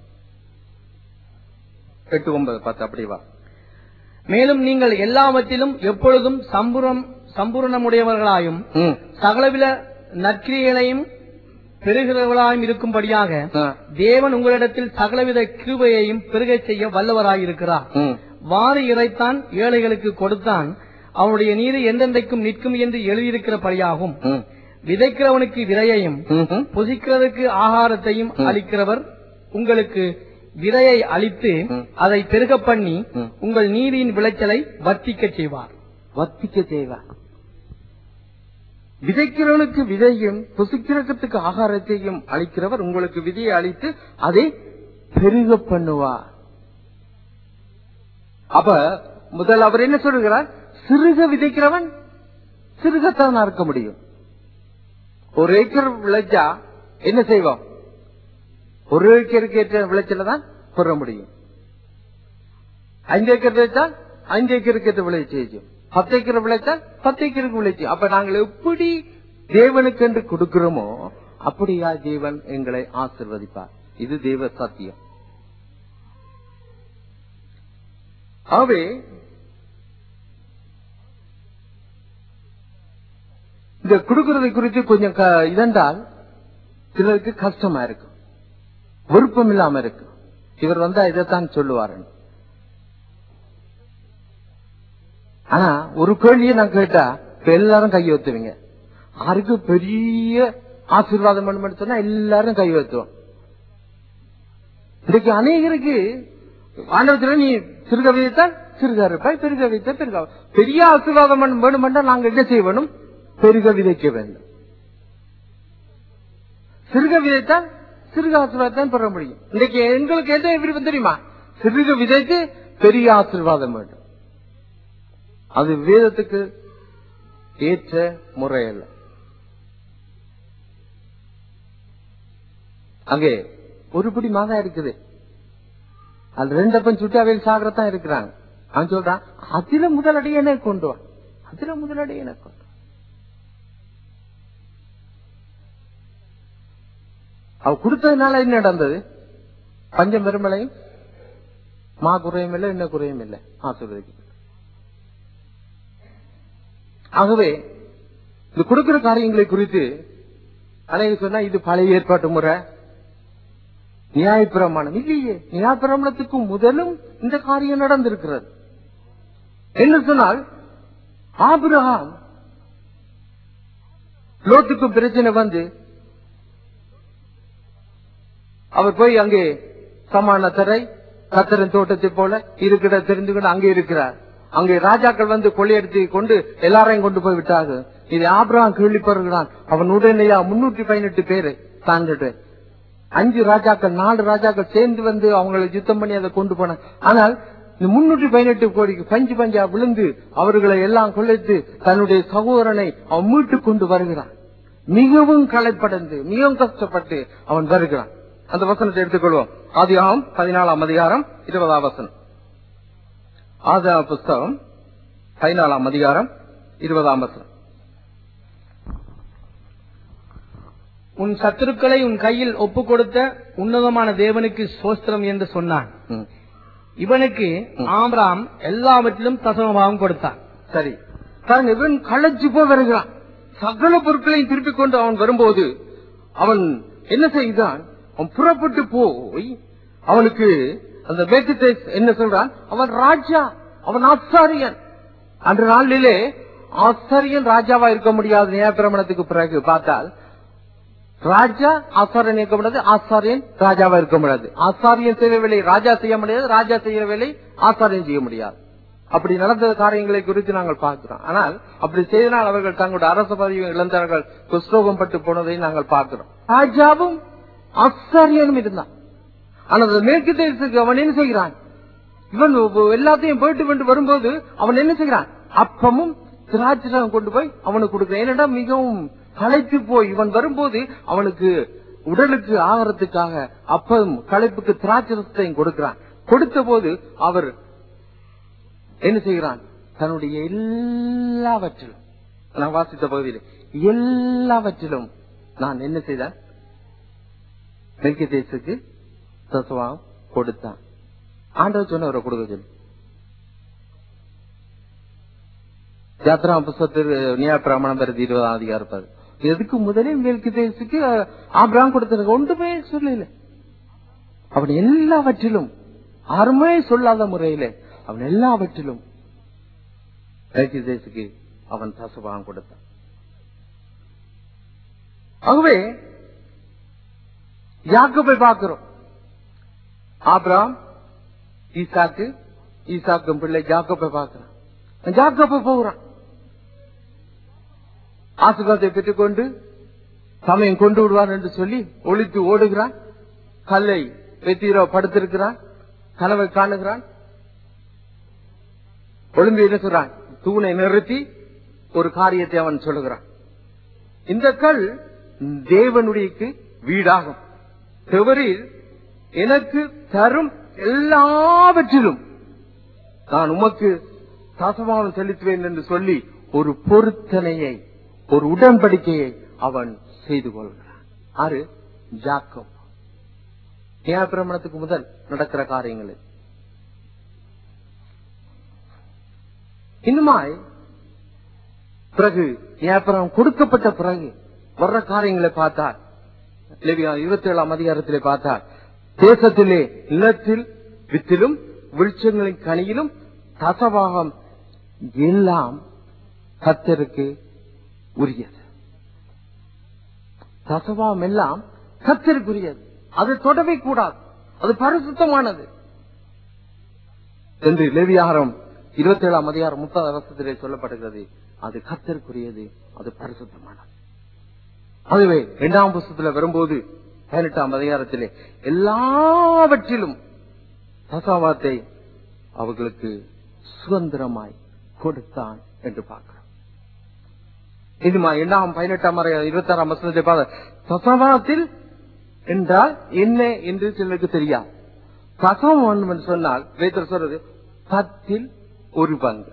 எட்டு ஒன்பது பத்து அப்படி வா மேலும் நீங்கள் எல்லாவற்றிலும் எப்பொழுதும் சம்பூரம் சம்பூரணமுடையவர்களாயும் ம். சகலவில நற்கிரியைகளையும் பெறுகிறவர்களாயும் இருக்கும்படியாக ஆ. தேவன் உங்களிடத்தில் சகலவித கிருபையையும் பெருகச் செய்ய வல்லவராயிருக்கிறார் ம். வாரி இறைத்தான் ஏழைகளுக்கு கொடுத்தான் அவனுடைய நீதி எந்தெந்தைக்கும் நிற்கும் என்று எழுதியிருக்கிறபடியாகும் ம். விதைக்கிறவனுக்கு விதையையும் ம்ஹும். புசிக்கிறதற்கு ஆகாரத்தையும் ம். அளிக்கிறவர் உங்களுக்கு விதையை அளித்து ம். அதை பெருகப் பண்ணி ம். உங்கள் நீதியின் விளைச்சலை வர்த்திக்கச் செய்வார் வத்திக்க தேவை விதைக்கிறவனுக்கு விதையும் புசிக்கிறதுக்கு ஆகாரத்தையும் அளிக்கிறவர் உங்களுக்கு விதையை அளித்து அதை பெருக பண்ணுவார் அப்ப முதல் அவர் என்ன சொல்லுகிறார் சிறுக விதைக்கிறவன் சிறுகத்தான் அறுக்க முடியும் ஒரு ஏக்கர் விளைச்சா என்ன செய்வோம் ஒரு ஏக்கருக்கு ஏற்ற விளைச்சல தான் பெற முடியும் ஐந்து ஏக்கர் விளைச்சா ஐந்து ஏக்கருக்கு ஏற்ற விளைச்சி செய்யும் பத்து ஏக்கர் விளைச்சா பத்து ஏக்கருக்கு விளைச்சி அப்ப நாங்கள் எப்படி தேவனுக்கு என்று கொடுக்கிறோமோ அப்படியா தேவன் எங்களை ஆசிர்வதிப்பார் இது தேவ சத்தியம் ஆகவே இந்த கொடுக்கறதை குறித்து கொஞ்சம் க- இதென்றால் சிலருக்கு கஷ்டமா இருக்கும் விருப்பம் இல்லாம இருக்கு இவர் வந்தா இதைத்தான் சொல்லுவாரு ஆனா ஒரு கேள்வியை நான் கேட்டா இப்ப எல்லாரும் கை வைத்துவீங்க யாருக்கு பெரிய ஆசீர்வாதம் பண்ணணும் சொன்னா எல்லாரும் கை வைத்துவோம் இன்னைக்கு அநேகருக்கு ஆண்டவத்துல நீ சிறுக விதைத்தால் சிறுக இருப்பாய் பெருக விதைத்த பெருக பெரிய ஆசீர்வாதம் பண்ண வேணுமென்றா நாங்க என்ன செய்ய வேணும் பெருக விதைக்க வேண்டும் சிறுக விதைத்தால் சிறுக ஆசீர்வாதம் பெற முடியும் இன்னைக்கு எங்களுக்கு எந்த விருப்பம் தெரியுமா சிறுக விதைத்து பெரிய ஆசீர்வாதம் வேண்டும் அது வேதத்துக்கு ஏற்ற முறை அல்ல அங்கே ஒரு பிடி மாதா இருக்குது அது ரெண்டப்பன் சுட்டாவையில் சாகரத்தான் இருக்கிறாங்க அவன் சொல்றான் அதுல முதலடி என்ன கொண்டு வா அதுல முதலடி என்ன கொண்டு வா. அவ கொடுத்ததுனால என்ன நடந்தது பஞ்சம் பெருமலையும் மா குறையும் இல்லை என்ன குறையும் இல்லை ஆசீர்வதிக்கு ஆகவே இந்த கொடுக்கிற காரியங்களை குறித்து அநேக சொன்னா இது பழைய ஏற்பாட்டு முறை நியாயப்பிரமாணம் இல்லையே நியாயப்பிரமாணத்துக்கு முதலும் இந்த காரியம் நடந்திருக்கிறது என்ன சொன்னால் ஆபிரகாம் லோத்துக்கு பிரச்சனை வந்து அவர் போய் அங்கே சமான தரை கத்தரின் தோட்டத்தை போல இருக்கிற தெரிந்துകൊണ്ട് அங்கே இருக்கிறார் அங்கே ராஜாக்கள் வந்து கொள்ளையடித்து கொண்டு எல்லாரையும் கொண்டு போய் விட்டார்கள் இது ஆபிரகாம் கேள்விப்படுகிறான் அவன் உடனேயா முன்னூற்றி பதினெட்டு பேரு தாண்டிட்டு அஞ்சு ராஜாக்கள் நாலு ராஜாக்கள் சேர்ந்து வந்து அவங்களை யுத்தம் பண்ணி அதை கொண்டு போன ஆனால் இந்த முன்னூற்றி பதினெட்டு கோடிக்கு பஞ்சு பஞ்சா விழுந்து அவர்களை எல்லாம் கொள்ளைத்து தன்னுடைய சகோதரனை அவன் மீட்டு கொண்டு வருகிறான் மிகவும் களைப்படைந்து மிகவும் கஷ்டப்பட்டு அவன் வருகிறான் அந்த வசனத்தை எடுத்துக்கொள்வோம் ஆதியாகம் பதினாலாம் அதிகாரம் இருபதாம் வசனம் ஆதியா புஸ்தகம் பதினாலாம் அதிகாரம் இருபதாம் வசனம் உன் சத்துருக்களை உன் கையில் ஒப்புக் கொடுத்த உன்னதமான தேவனுக்கு சோஸ்திரம் என்று சொன்னான் ம். இவனுக்கு ஆபிராம் எல்லாவற்றிலும் தசமபாகம் கொடுத்தான் சரி பாருங்க இவன் களைச்சு போய் வருகிறான் சகல பொருட்களையும் திருப்பிக் கொண்டு அவன் வரும்போது அவன் என்ன செய்தான் அவன் புறப்பட்டு போய் அவனுக்கு அந்த வேக்கத்தை என்ன சொல்றான் அவன் ராஜா அவன் ஆசாரியன் அன்று நாளிலே ஆசாரியன் ராஜாவா இருக்க முடியாது நியாயப்பிரமணத்துக்கு பிறகு பார்த்தால் ராஜா ஆசாரியன் இருக்க முடியாது ஆசாரியன் ராஜாவா இருக்க முடியாது ஆசாரியன் செய்ய வேலை ராஜா செய்ய முடியாது ராஜா செய்ய வேலை ஆசாரியன் செய்ய முடியாது அப்படி நடந்த காரியங்களை குறித்து நாங்கள் பார்க்கிறோம் ஆனால் அப்படி செய்தனால் அவர்கள் தங்களுடைய அரச பதவியை இழந்தார்கள் குஸ்ரோகம் பட்டு போனதை நாங்கள் பார்க்கிறோம் ராஜாவும் ஆசாரியனும் இருந்தான் ஆனால் அந்த மேற்கு தேசத்துக்கு அவன் என்ன செய்கிறான் இவன் எல்லாத்தையும் போயிட்டு கொண்டு வரும்போது அவன் என்ன செய்கிறான் அப்பமும் திராட்சரம் கொண்டு போய் அவனுக்கு கொடுக்கிறான் ஏனென்றா மிகவும் களைத்து போய் இவன் வரும்போது அவனுக்கு உடலுக்கு ஆகாரத்துக்காக அப்பம் களைப்புக்கு திராட்சரத்தையும் கொடுக்கிறான் கொடுத்த போது அவர் என்ன செய்கிறான் தன்னுடைய எல்லாவற்றிலும் நான் வாசித்த பகுதியில் எல்லாவற்றிலும் நான் என்ன செய்தேன் மெல்கிதேசுக்கு தசவாம் கொடுத்தான் ஆண்டவர் சொன்னவரை கொடுக்க சொல்லி யாத்ரா புஸ்தகத்தில் நியா பிராமணம் பெறுது இருபதாம் அதிகாரம் பாரு. எதுக்கு முதலே மெல்கிதேசுக்கு ஆபிராம் கொடுத்திருக்க ஒன்றுமே சொல்லல அவன் எல்லாவற்றிலும் யாருமே சொல்லாத முறையில அவன் எல்லாவற்றிலும் மெல்கிதேசுக்கு அவன் தசவாகம் கொடுத்தான் ஆகவே யாக்கோபை பார்க்கிறோம் ஆபிராம் ஈசாக்கு ஈசாக்கும் பிள்ளை ஜாக்கோபை பார்க்கிறான் ஜாக்கோபை போகிறான் ஆசுகாத்தை பெற்றுக்கொண்டு சமயம் கொண்டு விடுவார் என்று சொல்லி ஒளித்து ஓடுகிறான் கல்லை வெத்தீரோ படுத்திருக்கிறான் கனவை காணுகிறான் ஒளிம்பி என்ன சொல்றான் தூணை நிறுத்தி ஒரு காரியத்தை அவன் சொல்லுகிறான் இந்த கல் தேவனுடைய வீடாகும் செவரில் எனக்கு தரும் எல்லாவற்றிலும் நான் உமக்கு தசமானம் செலுத்துவேன் என்று சொல்லி ஒரு பொருத்தனையை ஒரு உடன்படிக்கையை அவன் செய்து கொள்கிறான் ஆறு ஜாக்கம் நியாயப்பிரமணத்துக்கு முதல் நடக்கிற காரியங்கள் இது. இன்னுமாய் பிறகு நியாயப்பிரமணம் கொடுக்கப்பட்ட பிறகு வர்ற காரியங்களை பார்த்தால் இருபத்தி ஏழாம் அதிகாரத்திலே பார்த்தால் தேசத்திலே நிலத்தில் வித்திலும் விருட்சங்களின் கனியிலும் தசவாகம் எல்லாம் கத்தருக்கு உரியது தசவாகம் எல்லாம் கத்தருக்குரியது அது தொடவே கூடாது அது பரிசுத்தமானது என்று லேவியாரம் இருபத்தி ஏழாம் அதிகாரம் முப்பது வருஷத்திலே சொல்லப்படுகிறது அது கத்தருக்குரியது அது பரிசுத்தமானது அதுவே இரண்டாம் புஸ்தத்துல வரும்போது பதினெட்டாம் அதிகாரத்திலே எல்லாவற்றிலும் தசாவாத்தை அவர்களுக்கு சுதந்திரமாய் கொடுத்தான் என்று பார்க்கிறோம் இதுமா இரண்டாம் பதினெட்டாம் இருபத்தி ஆறாம் வசனத்தை பார்த்த தசவாத்தில் என்றால் என்ன என்று சிலருக்கு தெரியாது தசவம் என்று சொன்னால் வேத்தர் சொல்றது பத்தில் ஒரு பங்கு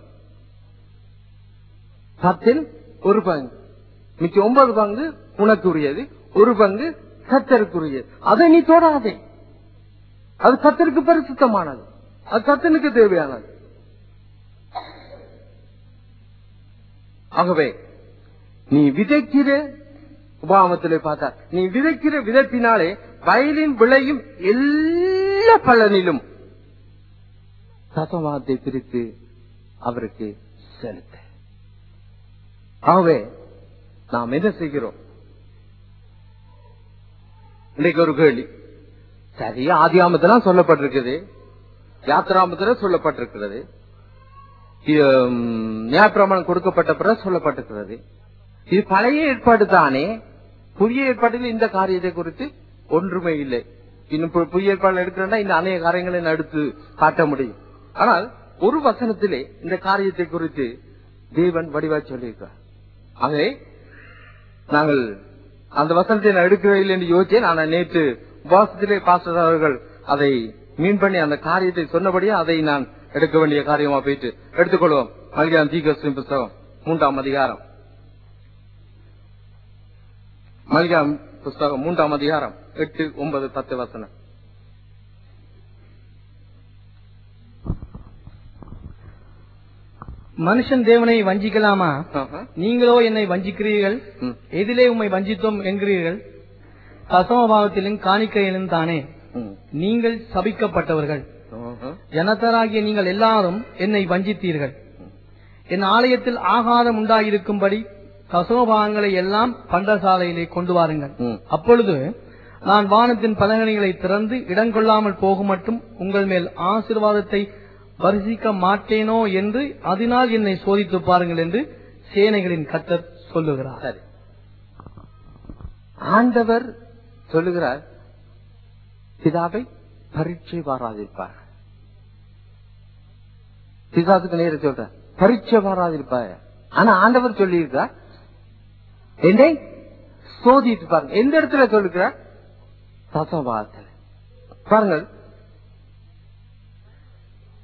பத்தில் ஒரு பங்கு மிச்ச ஒன்பது பங்கு உனக்குரியது ஒரு பங்கு கத்தருக்குரியது அதை நீ தொடாதே அது கத்தருக்கு பரிசுத்தமானது அது கத்தனுக்கு தேவையானது ஆகவே நீ விதைக்கிற உபாமத்திலே பார்த்தா நீ விதைக்கிற விதத்தினாலே வயலின் விளையும் எல்லா பலனிலும் தசவாத்தை பிரித்து அவருக்கு செலுத்த ஆகவே நாம் என்ன செய்கிறோம் இன்னைக்கு ஒரு கேள்வி சரி ஆதியாமத்திலாம் சொல்லப்பட்டிருக்குது யாத்திராமத்துல சொல்லப்பட்டிருக்கிறது இது, ம், நியாயப்பிரமாணம் கொடுக்கப்பட்ட பிறகு சொல்லப்பட்டிருக்கிறது இது பழைய ஏற்பாடு தானே புதிய ஏற்பாட்டில் இந்த காரியத்தை குறித்து ஒன்றுமே இல்லை இன்னும் பு- புதிய ஏற்பாடு எடுக்கிறேன்னா இந்த அநேக காரியங்களை நான் எடுத்து காட்ட முடியும் ஆனால் ஒரு வசனத்திலே இந்த காரியத்தை குறித்து தேவன் வடிவா சொல்லியிருக்கிறார் ஆகவே நாங்கள் அந்த வசனத்தை நான் எடுக்கவே இல்லை என்று யோசிச்சேன் ஆனால் நேற்று உபாசத்திலே பாஸ்டர் அவர்கள் அதை மீன் பண்ணி அந்த காரியத்தை சொன்னபடியே அதை நான் எடுக்க வேண்டிய காரியமா போயிட்டு எடுத்துக்கொள்வோம் மல்கியாம் தீகஸ்ரீ புஸ்தகம் மூன்றாம் அதிகாரம் மல்கியாம் புஸ்தகம் மூன்றாம் அதிகாரம் எட்டு ஒன்பது பத்து வசனம் மனுஷன் தேவனை வஞ்சிக்கலாமா ஆஹா. நீங்களோ என்னை வஞ்சிக்கிறீர்கள் ம். எதிலே உம்மை வஞ்சித்தோம் என்கிறீர்கள் தசமபாவத்திலும் காணிக்கையிலும் தானே ம். நீங்கள் சபிக்கப்பட்டவர்கள் ஆஹா. ஜனத்தராகிய நீங்கள் எல்லாரும் என்னை வஞ்சித்தீர்கள் என் ஆலயத்தில் ஆகாரம் உண்டாயிருக்கும்படி தசமபாகங்களை எல்லாம் பண்டசாலையிலே கொண்டு வாருங்கள் ம். அப்பொழுது நான் வானத்தின் பலகணிகளை திறந்து இடங்கொள்ளாமல் போகும் மட்டும் உங்கள் மேல் ஆசீர்வாதத்தை வரிசிக்க மாட்டேனோ என்று அதனால் என்னை சோதித்து பாருங்கள் என்று சேனைகளின் கத்தர் சொல்லுகிறார் சரி ஆண்டவர் சொல்லுகிறார் பிதாவை பரீட்சை பாராதிருப்பார் பிதாத்துக்கு நேர சொல்ற பரீட்சை பாராதிருப்பார் ஆனா ஆண்டவர் சொல்லியிருக்கார் என்னை சோதித்து பாருங்க எந்த இடத்துல சொல்லுகிறார் தசவாதத்தில் பாருங்கள்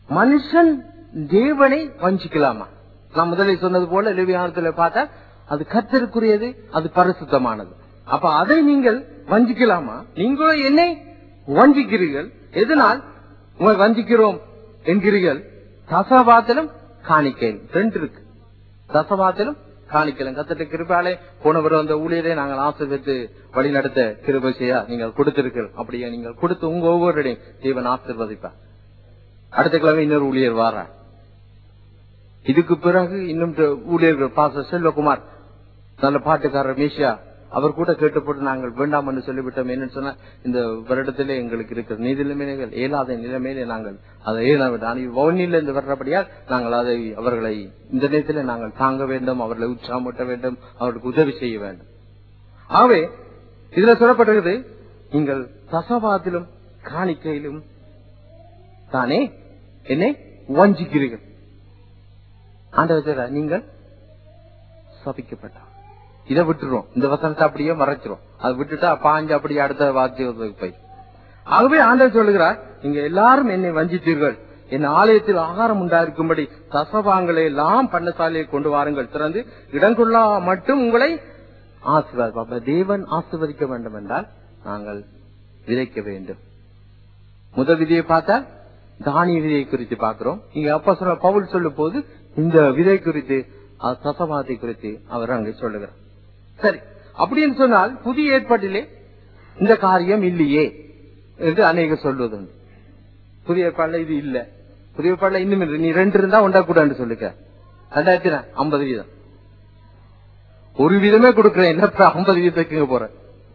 மனுஷன் தேவனை வஞ்சிக்கலாமா நான் முதலில் சொன்னது போல லேவியானத்துல பார்த்தா அது கர்த்தருக்குரியது அது பரிசுத்தமானது அப்ப அதை நீங்கள் வஞ்சிக்கலாமா நீங்களும் என்னை வஞ்சிக்கிறீர்கள் எதனால் உங்களை வஞ்சிக்கிறோம் என்கிறீர்கள் தசபாத்திலும் காணிக்கையில் ரெண்டு இருக்கு தசபாத்திலும் காணிக்கலாம் கத்தட்ட கிருபாலே போனவர் அந்த ஊழியரை நாங்கள் ஆசிரியத்து வழி நடத்த கிருபை செய்ய நீங்கள் கொடுத்திருக்கிறோம் அப்படியே நீங்கள் கொடுத்து உங்க ஒவ்வொருடையும் தேவன் ஆசிர்வதிப்பார் அடுத்த கிழமை இன்னொரு ஊழியர் வாரார் இதுக்கு பிறகு இன்னும் ட- ஊழியர்கள் பாச செல்வகுமார் நல்ல பாட்டுக்காரர் மேஷியா அவர் கூட கேட்டுப்பட்டு நாங்கள் வேண்டாம் என்று சொல்லிவிட்டோம் என்னன்னு சொன்னா இந்த வருடத்திலே எங்களுக்கு இருக்கிற நீதி நிலைமைகள் இயலாத நிலைமையிலே நாங்கள் அதை ஏழாவிட்டோம் வவுனியில் இருந்து வர்றபடியால் நாங்கள் அதை அவர்களை இந்த நேரத்திலே நாங்கள் தாங்க வேண்டும் அவர்களை உற்சாகமூட்ட வேண்டும் அவர்களுக்கு உதவி செய்ய வேண்டும் ஆகவே இதுல சொல்லப்பட்டிருக்கிறது நீங்கள் தசவாதிலும் காணிக்கையிலும் தானே என்னை வஞ்சிக்கிறீர்கள் ஆண்டவர் சொல்றார், நீங்கள் சபிக்கப்பட்டார் இதை விட்டுரும் இந்த வசனத்தை அப்படியே மறைச்சிரும் அதை விட்டுட்டா பாஞ்சு அப்படியே அடுத்த வாத்தியத்துக்கு போய் ஆகவே ஆண்டவர் சொல்லுகிறார் நீங்க எல்லாரும் என்னை வஞ்சித்தீர்கள் என் ஆலயத்தில் ஆகாரம் உண்டாயிருக்கும்படி தசவாங்களை எல்லாம் பண்ணசாலையை கொண்டு வாருங்கள் திறந்து இடங்கொள்ளா மட்டும் உங்களை ஆசீர்வாதம் அப்ப தேவன் ஆசீர்வதிக்க வேண்டும் என்றால் நாங்கள் விதைக்க வேண்டும் முதல் விதியை பார்த்தா தானிய விதையை குறித்து பார்க்கிறோம் இங்க அப்பா சொல்ல பவுல் சொல்லும் போது இந்த விதை குறித்து அஹ், தசவாதத்தை குறித்து அவர் அங்கே சொல்லுகிறார் சரி அப்படின்னு சொன்னால் புதிய ஏற்பாட்டிலே இந்த காரியம் இல்லையே என்று அநேக சொல்வதுண்டு புதிய ஏற்பாடுல இது இல்ல புதிய ஏற்பாடுல இன்னும் இல்லை. நீ ரெண்டு இருந்தா ஒண்டா கூடான்னு சொல்லுக்க ரெண்டாயிரத்தி ஐம்பது வீதம் ஒரு வீதமே கொடுக்கிறேன் என்ன ஐம்பது வீதத்துக்கு போறேன்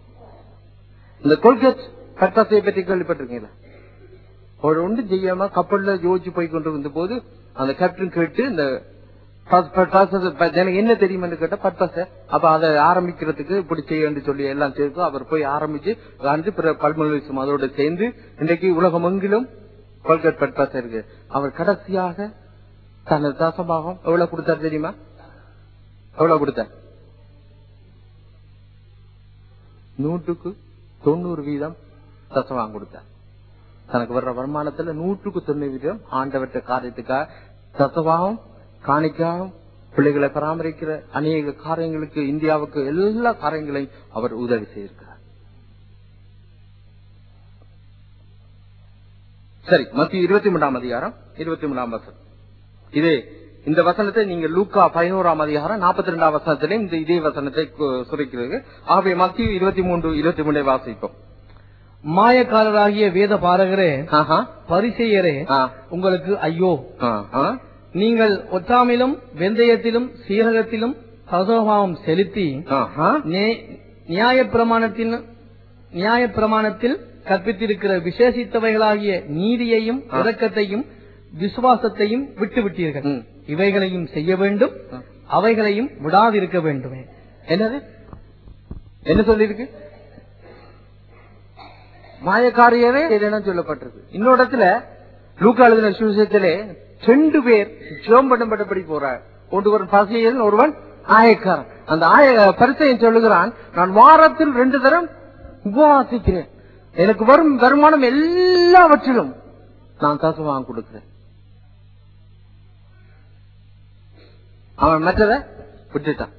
இந்த கொள்கத் கட்டாசையை பற்றி கேள்விப்பட்டிருக்கீங்களா ஒரு ஒன்று செய்யாம கப்பல்ல யோசிச்சு போய் கொண்டு வந்த போது அந்த கேப்டன் கேட்டு இந்த ப- ப- ப- ப- எனக்கு என்ன தெரியும்னு கேட்டா பர்பஸ் அப்ப அதை ஆரம்பிக்கிறதுக்கு இப்படி செய்யணும்னு சொல்லி எல்லாம் சேர்த்து அவர் போய் ஆரம்பிச்சு வந்து பிற பல்மொழிசம் அதோட சேர்ந்து இன்றைக்கு உலகம் எங்கிலும் கொள்கட் பர்பஸ் இருக்கு அவர் கடைசியாக தனது தசபாகம் எவ்வளவு கொடுத்தார் தெரியுமா எவ்வளவு கொடுத்தார் நூற்றுக்கு தொண்ணூறு வீதம் தசவாங்க கொடுத்தார் தனக்கு வர்ற வருமானத்துல நூற்றுக்கு தொண்ணூறு வீதம் ஆண்டவற்ற காரியத்துக்காக தசவாகம் காணிக்காகவும் பிள்ளைகளை பராமரிக்கிற அநேக காரியங்களுக்கு இந்தியாவுக்கு எல்லா காரியங்களையும் அவர் உதவி செய்திருக்கிறார் சரி மத்திய இருபத்தி மூன்றாம் அதிகாரம் இருபத்தி மூன்றாம் வசனம் இதே இந்த வசனத்தை நீங்க லூக்கா பதினோராம் அதிகாரம் நாற்பத்தி ரெண்டாம் வசனத்திலே இந்த இதே வசனத்தை கு- சுரைக்கிறது ஆகவே மத்திய இருபத்தி மூன்று இருபத்தி மூன்றை வாசிப்போம் மாயக்காரராகிய வேத பாரகரே ஆஹா. பரிசெயரே ஆ. உங்களுக்கு ஐயோ ஆஹா. நீங்கள் ஒட்டாமிலும் வெந்தயத்திலும் சீரகத்திலும் சதோபாவம் செலுத்தி ஆஹா. நியாய பிரமாணத்தின் நியாய பிரமாணத்தில் கற்பித்திருக்கிற விசேஷித்தவைகளாகிய நீதியையும் இரக்கத்தையும் விசுவாசத்தையும் விட்டுவிட்டீர்கள் ம். இவைகளையும் செய்ய வேண்டும் அவைகளையும் விடாதிருக்க வேண்டுமே என்னது என்ன சொல்லிருக்கு மாயக்காரியரே என்ன சொல்லப்பட்டிருக்கு இன்னொரு இடத்துல லூக்கா எழுதின சுவிசேஷத்திலே ரெண்டு பேர் ஜோம் பண்ணப்பட்டபடி போறார் ஒருவன் பசியன் ஒருவன் ஆயக்காரன் அந்த ஆய பரிசையன் சொல்லுகிறான் நான் வாரத்தில் ரெண்டு தரம் உபவாசிக்கிறேன் எனக்கு வரும் வருமானம் எல்லாவற்றிலும் நான் தசமாக கொடுக்கிறேன் அவன் மற்றதை விட்டுட்டான்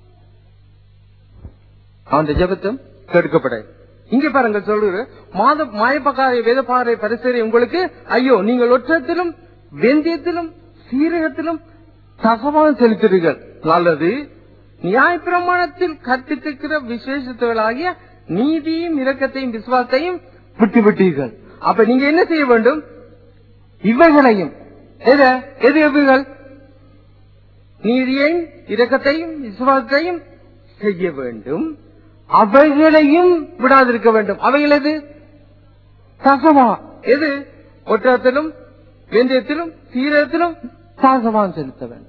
அவன் ஜெபத்தும் கெடுக்கப்படாது இங்க பாருங்க சொல்லுது மாத மாயப்பக்காரை வேதப்பாறை பரிசரை உங்களுக்கு ஐயோ நீங்கள் ஒற்றத்திலும் வெந்தயத்திலும் சீரகத்திலும் தசமாக செலுத்துறீர்கள் நல்லது நியாயப்பிரமாணத்தில் கற்பித்திருக்கிற விசேஷத்தவர்களாகிய நீதியும் இரக்கத்தையும் விசுவாசத்தையும் விட்டு விட்டீர்கள் அப்ப நீங்க என்ன செய்ய வேண்டும் இவைகளையும் எது எது எவைகள் நீதியையும் இரக்கத்தையும் விசுவாசத்தையும் செய்ய வேண்டும் அவைகளையும் விடாதிருக்க வேண்டும் அவைகள் எது தசமா எது ஒற்றத்திலும் வெந்தயத்திலும் சீரகத்திலும் தசமான் செலுத்த வேண்டும்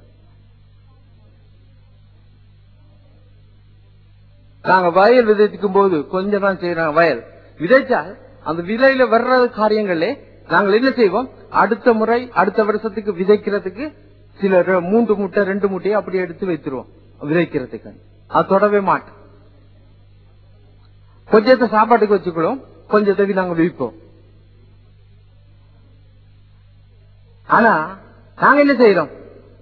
நாங்க வயல் விதைக்கும் போது கொஞ்சம் தான் செய்யறாங்க வயல் விதைச்சால் அந்த விதையில வர்ற காரியங்களே நாங்கள் என்ன செய்வோம் அடுத்த முறை அடுத்த வருஷத்துக்கு விதைக்கிறதுக்கு சில ரெ- மூன்று மூட்டை ரெண்டு மூட்டையை அப்படியே எடுத்து வைத்துருவோம் விதைக்கிறதுக்கு அது தொடவே மாட்டோம் கொஞ்சத்தை சாப்பாட்டுக்கு வச்சுக்கிறோம் கொஞ்சத்தை நாங்க விற்போம் ஆனா நாங்க என்ன செய்யறோம்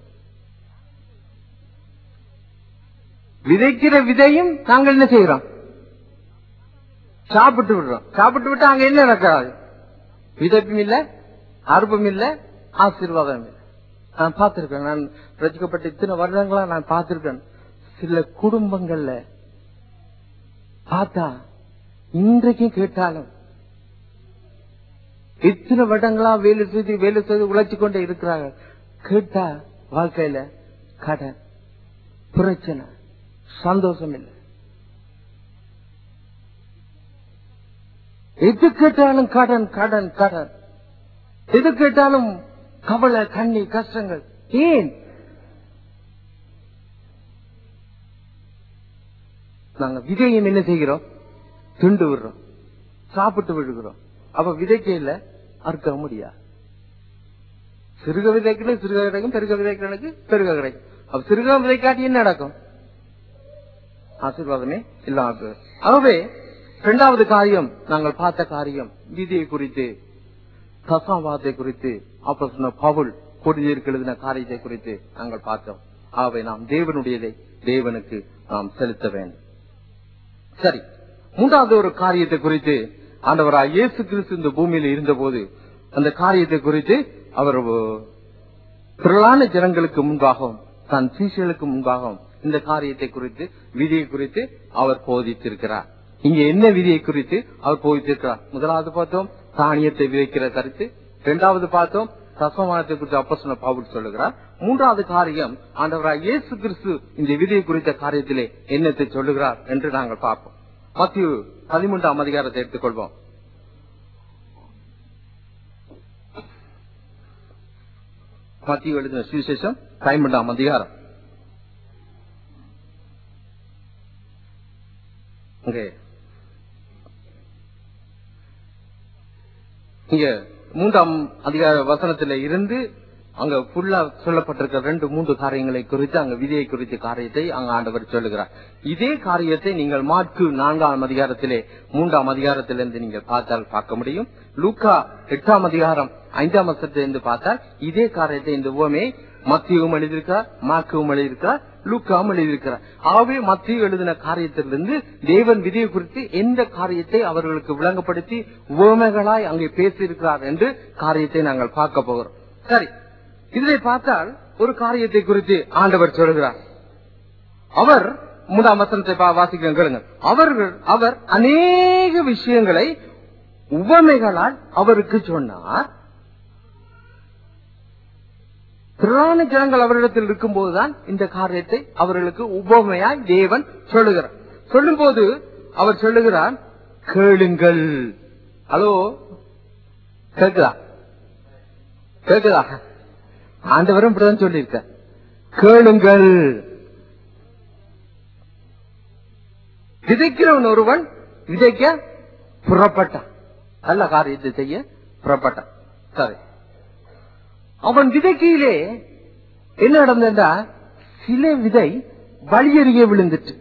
விதைக்கிற விதையும் நாங்கள் என்ன செய்யறோம் சாப்பிட்டு விடுறோம் சாப்பிட்டு விட்டு அங்க என்ன நடக்காது விதைப்பும் இல்ல அறுப்பும் இல்ல ஆசீர்வாதம் இல்ல நான் பார்த்திருக்கேன் நான் ரசிக்கப்பட்ட இத்தனை வருடங்களா நான் பார்த்திருக்கேன் சில குடும்பங்கள்ல பார்த்தா இன்றைக்கும் கேட்டாலும் இத்தனை வருடங்களா வேலை செய்து வேலை செய்து உழைச்சு கொண்டே இருக்கிறாங்க கேட்டா வாழ்க்கையில கடன் பிரச்சனை சந்தோஷம் இல்லை எது கேட்டாலும் கடன் கடன் கடன் எது கேட்டாலும் கவலை கண்ணி கஷ்டங்கள் ஏன் நாங்க விதையும் என்ன செய்கிறோம் திண்டு விடுறோம் சாப்பிட்டு விடுகிறோம் அப்ப விதைக்கையில அறுக்க முடியாது சிறுக விதைக்கல சிறுக கிடைக்கும் பெருக விதைக்கிறனுக்கு பெருக கிடைக்கும் அப்ப சிறுக விதைக்காட்டி என்ன நடக்கும் ஆசீர்வாதமே இல்லாம போயிடும். ஆகவே இரண்டாவது காரியம் நாங்கள் பார்த்த காரியம் விதியை குறித்து தசாவாதத்தை குறித்து அப்ப சொன்ன பவுல் கொடியேற்கு எழுதின காரியத்தை குறித்து நாங்கள் பார்த்தோம் ஆகவே நாம் தேவனுடையதை தேவனுக்கு நாம் செலுத்த வேண்டும் சரி மூன்றாவது ஒரு காரியத்தை குறித்து ஆண்டவராய் இயேசு கிறிஸ்து இந்த பூமியில் இருந்தபோது அந்த காரியத்தை குறித்து அவர் அஹ், திரளான ஜனங்களுக்கு முன்பாகவும் தன் சீஷர்களுக்கு முன்பாகவும் இந்த காரியத்தை குறித்து விதியை குறித்து அவர் போதித்திருக்கிறார் இங்க என்ன விதியை குறித்து அவர் போதித்திருக்கிறார் முதலாவது பார்த்தோம் தானியத்தை விதைக்கிற கருத்து இரண்டாவது பார்த்தோம் தசமானத்தை குறித்து அப்ப சொன்ன பவுல் சொல்லுகிறார் மூன்றாவது காரியம் ஆண்டவராய் இயேசு கிறிஸ்து இந்த விதியை குறித்த காரியத்திலே என்னத்தை சொல்லுகிறார் என்று நாங்கள் பார்ப்போம் மத்திய பதிமூன்றாம் அதிகாரத்தை எடுத்துக்கொள்வோம் மத்திய எழுதின சுவிசேஷம் பதிமூன்றாம் அதிகாரம் இங்கே இங்க மூன்றாம் அதிகார வசனத்துல இருந்து அங்க ஃபுல்லா சொல்லப்பட்டிருக்க ரெண்டு மூன்று காரியங்களை குறித்து அங்க விதியை குறித்த காரியத்தை அங்க ஆண்டவர் சொல்லுகிறார் இதே காரியத்தை நீங்கள் மாற்கு நான்காம் அதிகாரத்திலே மூன்றாம் அதிகாரத்திலிருந்து நீங்கள் பார்த்தால் பார்க்க முடியும் லூக்கா எட்டாம் அதிகாரம் ஐந்தாம் வருஷத்திலிருந்து பார்த்தால் இதே காரியத்தை இந்த உவமே மத்தியவும் எழுதியிருக்கிறார் மார்க்கவும் எழுதியிருக்கிறார் லூக்காவும் எழுதியிருக்கிறார் ஆகவே மத்திய எழுதின காரியத்திலிருந்து தேவன் விதியை குறித்து எந்த காரியத்தை அவர்களுக்கு விளங்கப்படுத்தி உவமைகளாய் அங்கே பேசியிருக்கிறார் என்று காரியத்தை நாங்கள் பார்க்க போகிறோம் சரி இதிலே பார்த்தால் ஒரு காரியத்தை குறித்து ஆண்டவர் சொல்கிறார் அவர் மூன்றாம் வசனத்தை பா- வாசிக்கிறேன் கேளுங்க அவர்கள் அவர் அநேக விஷயங்களை உவமைகளால் அவருக்கு சொன்னார் திரளான ஜனங்கள் அவரிடத்தில் இருக்கும்போதுதான் இந்த காரியத்தை அவர்களுக்கு உபமையாய் தேவன் சொல்லுகிறார் சொல்லும்போது அவர் சொல்லுகிறார் கேளுங்கள் ஹலோ கேக்குதா கேக்குதா ஆண்டவரும் இப்படிதான் சொல்லியிருக்க கேளுங்கள் விதைக்கிறவன் ஒருவன் விதைக்க புறப்பட்டான் நல்ல காரியத்தை செய்ய புறப்பட்டான் சரி அவன் விதைக்கையிலே என்ன நடந்தா சில விதை வழியருகே விழுந்துட்டு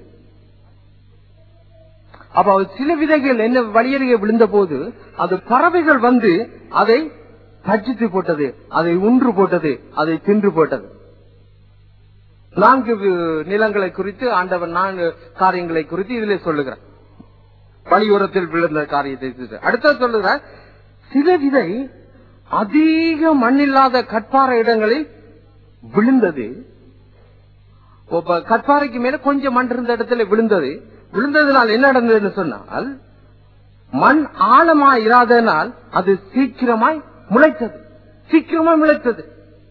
அப்ப அவ- சில விதைகள் என்ன வழியருகே விழுந்த போது அது பறவைகள் வந்து அதை பட்சித்து போட்டது அதை உன்று போட்டது அதை தின்று போட்டது நான்கு வி- நிலங்களை குறித்து ஆண்டவன் நான்கு காரியங்களை குறித்து இதிலே சொல்லுகிறார் வழியோரத்தில் விழுந்த காரியத்தை குறித்து. அடுத்த சொல்லுகிறார் சில விதை அதிக மண்ணில்லாத கற்பாறை இடங்களில் விழுந்தது இப்ப கற்பாறைக்கு மேல கொஞ்சம் மண் இருந்த இடத்துல விழுந்தது விழுந்ததுனால் என்ன நடந்ததுன்னு சொன்னால் மண் ஆழமா இராதனால் அது சீக்கிரமாய் முளைத்தது சீக்கிரமாய் முளைத்தது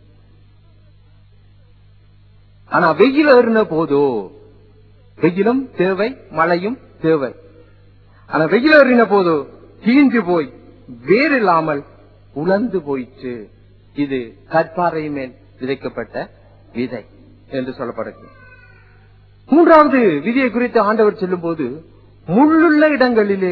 ஆனா வெயில் ஏறின போதோ வெயிலும் தேவை மழையும் தேவை ஆனா வெயில் ஏறின போதோ தீஞ்சு போய் வேறில்லாமல் உலர்ந்து போயிற்று இது கற்பாறை மேல் விதைக்கப்பட்ட விதை என்று சொல்லப்படுகிறது மூன்றாவது விதியை குறித்து ஆண்டவர் சொல்லும் போது முள்ளுள்ள இடங்களிலே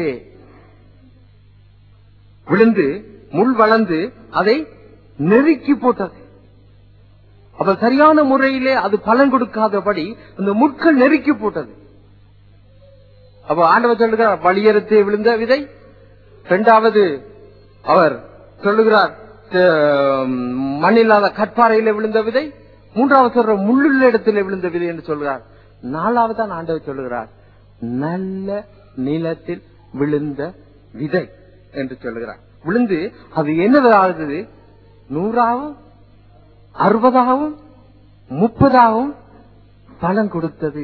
விழுந்து முள் வளர்ந்து அதை நெருக்கி போட்டது அப்ப சரியான முறையிலே அது பலன் கொடுக்காதபடி அந்த முட்கள் நெருக்கி போட்டது அப்ப ஆண்டவர் சொல்லுகிறார் வழியறுத்து விழுந்த விதை இரண்டாவது அவர் சொல்லுகிறார் அஹ், மண்ணில்லாத கற்பாறையில விழுந்த விதை மூன்றாவது சொல்ற முள்ளுள்ள இடத்துல விழுந்த விதை என்று சொல்கிறார் நாலாவது தான் ஆண்டவர் சொல்லுகிறார் நல்ல நிலத்தில் விழுந்த விதை என்று சொல்லுகிறார் விழுந்து அது என்னது நூறாவும் அறுபதாகவும் முப்பதாகவும் பலன் கொடுத்தது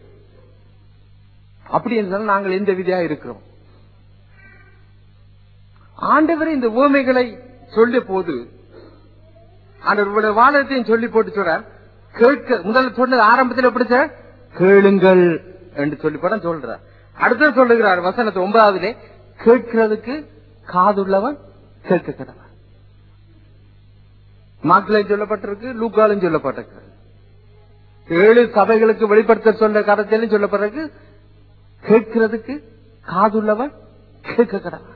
அப்படி என்றால் நாங்கள் எந்த விதியா இருக்கிறோம் ஆண்டவர் இந்த ஓமைகளை சொல்லிய போது ஆண்டவர் வாதத்தையும் சொல்லி போட்டு சொல்றார் கேட்க முதல்ல சொன்னது ஆரம்பத்தில் எப்படி சார் கேளுங்கள் என்று சொல்லி போட சொல்றார் அடுத்து சொல்லுகிறார் வசனத்து ஒன்பதாவதுலே கேட்கிறதுக்கு காதுள்ளவன் கேட்க கடவன் மாக்கிலையும் சொல்லப்பட்டிருக்கு லூக்காலும் சொல்லப்பட்டிருக்கு ஏழு சபைகளுக்கு வெளிப்படுத்த சொன்ன கருத்திலும் சொல்லப்பட்டிருக்கு கேட்கிறதுக்கு காதுள்ளவன் கேட்க கடவன்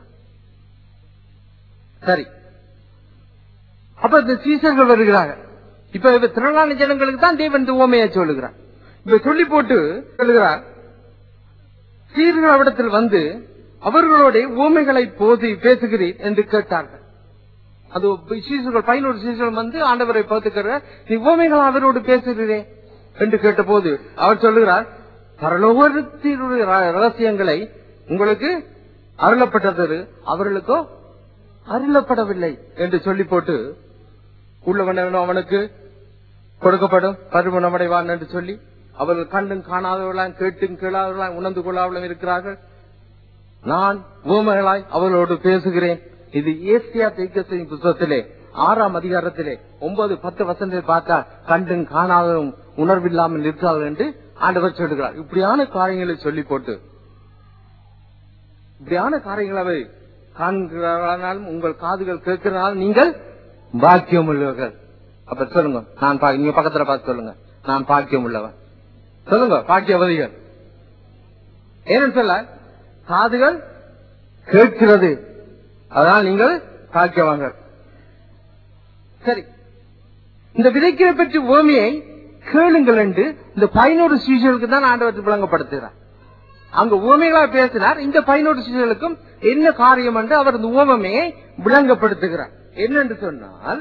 சரி அப்ப இந்த சீசர்கள் வருகிறாங்க இப்ப இப்ப திரளான ஜனங்களுக்கு தான் தேவன் இந்த ஓமையை சொல்லுகிறார் இப்ப சொல்லி போட்டு சொல்லுகிறார் சீர்கள் அவிடத்தில் வந்து அவர்களோட ஓமைகளை போதி பேசுகிறீர் என்று கேட்டார்கள் அது சீசர்கள் பதினோரு சீசர்கள் வந்து ஆண்டவரை பார்த்துக்கிற நீ ஓமைகள் அவரோடு பேசுகிறீரே என்று கேட்டபோது அவர் சொல்லுகிறார் பரலோகத்தினுடைய ர- ரகசியங்களை உங்களுக்கு அருளப்பட்டது அவர்களுக்கோ அருளப்படவில்லை என்று சொல்லி போட்டு உள்ளவன் அவனுக்கு கொடுக்கப்படும் பருமணம் அடைவான் என்று சொல்லி அவர்கள் கண்டும் காணாதவர்களாம் கேட்டும் கேளாதவர்களாம் உணர்ந்து கொள்ளாதவர்களும் இருக்கிறார்கள் நான் ஊமைகளாய் அவர்களோடு பேசுகிறேன் இது ஏசியா தீர்க்கதரிசியின் புத்தகத்திலே ஆறாம் அதிகாரத்திலே ஒன்பது பத்து வசனத்தில் பார்த்தா கண்டும் காணாதவும் உணர்வில்லாமல் இருக்கிறார்கள் என்று ஆண்டவர் சொல்லுகிறார் இப்படியான காரியங்களை சொல்லி போட்டு இப்படியான காரியங்களை அவை காண்கிறாலும் உங்கள் காதுகள் கேட்கிறனால் நீங்கள் பாக்கியம் உள்ளவர்கள் அப்ப சொல்லுங்க நான் பா- நீங்க பக்கத்துல பார்த்து சொல்லுங்க நான் பாக்கியம் உள்ளவன் சொல்லுங்க பாக்கியவதிகள் ஏன்னு சொல்ல காதுகள் கேட்கிறது அதனால் நீங்கள் பாக்கியவாங்கள் சரி இந்த விதைக்கிற பற்றி ஓமியை கேளுங்கள் என்று இந்த பதினோரு சீசர்களுக்கு தான் ஆண்டவர் விளங்கப்படுத்துகிறார் அங்க ஓமைகளா பேசினார் இந்த பதினோரு சீசர்களுக்கும் என்ன காரியம் என்று அவர் இந்த ஓமமையை விளங்கப்படுத்துகிறார் என்னென்று சொன்னால்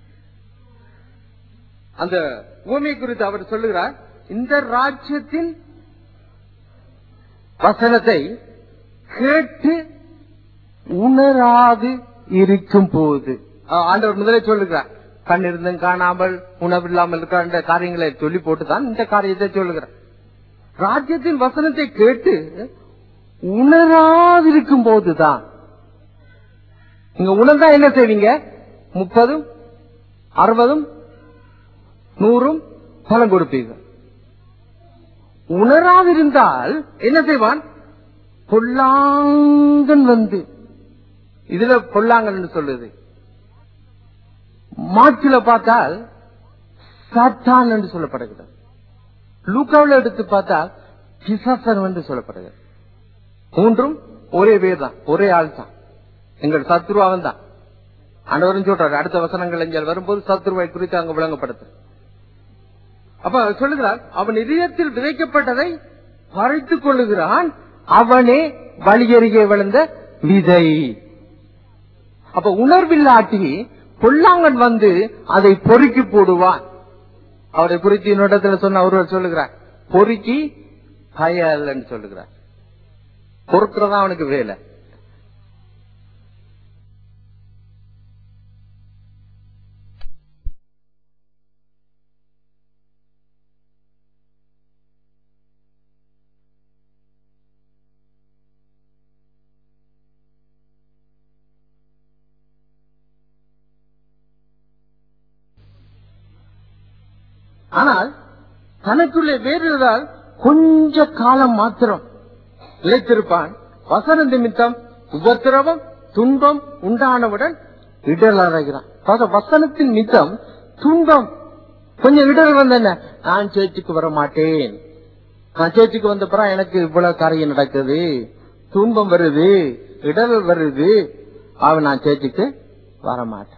அந்த ஓமை குறித்து அவர் சொல்லுகிறார் இந்த ராஜ்யத்தின் வசனத்தை கேட்டு உணராது இருக்கும் போது ஆ- ஆண்டவர் முதலே சொல்லுகிறார் கண் இருந்தும் காணாமல் உணவில்லாமல் இருக்கின்ற காரியங்களை சொல்லி போட்டுதான் இந்த காரியத்தை சொல்லுகிறார் ராஜ்யத்தின் வசனத்தை கேட்டு உணராதிருக்கும் போதுதான் நீங்க உணர்ந்தா என்ன செய்வீங்க முப்பதும் அறுபதும் நூறும் பலம் கொடுப்பீங்க உணராதிருந்தால் என்ன செய்வான் பொல்லாங்கன் வந்து இதுல பொல்லாங்கன் என்று சொல்லுது மாற்றில பார்த்தால் சாத்தான் என்று சொல்லப்படுகிறது லூக்காவில் எடுத்து பார்த்தால் பிசாசன் என்று சொல்லப்படுகிறது மூன்றும் ஒரே பேர் தான் ஒரே ஆள் தான் எங்கள் சத்ரு அவன் தான் ஆண்டவரும் சொல்றாரு அடுத்த வசனங்கள் எங்கள் வரும்போது சத்ருவை குறித்து அங்க விளங்கப்படுத்து அப்ப அவர் சொல்லுகிறார் அவன் இதயத்தில் விதைக்கப்பட்டதை பறித்துக் கொள்ளுகிறான் அவனே வழியருகே விழுந்த விதை அப்ப உணர்வில்லாட்டி பொல்லாங்கன் வந்து அதை பொறுக்கி போடுவான் அவரை குறித்து இன்னொருடத்துல சொன்ன ஒருவர் சொல்லுகிறார் பொறுக்கி பயல்ன்னு சொல்லுகிறார் பொறுக்கிறதா அவனுக்கு வேலை ஆனால் தனக்குள்ளே வேறுதால் கொஞ்ச காலம் மாத்திரம் நிலைத்திருப்பான் வசன நிமித்தம் உபத்திரவம் துன்பம் உண்டானவுடன் இடர் அடைகிறான் அதாவது வசனத்தின் நிமித்தம் துன்பம் கொஞ்சம் இடர் வந்த என்ன நான் சேர்ச்சுக்கு வர மாட்டேன் நான் சேர்ச்சுக்கு வந்த பிறகு எனக்கு இவ்வளவு காரியம் நடக்குது துன்பம் வருது இடர்கள் வருது அவன் நான் சேர்ச்சுக்கு வர மாட்டேன்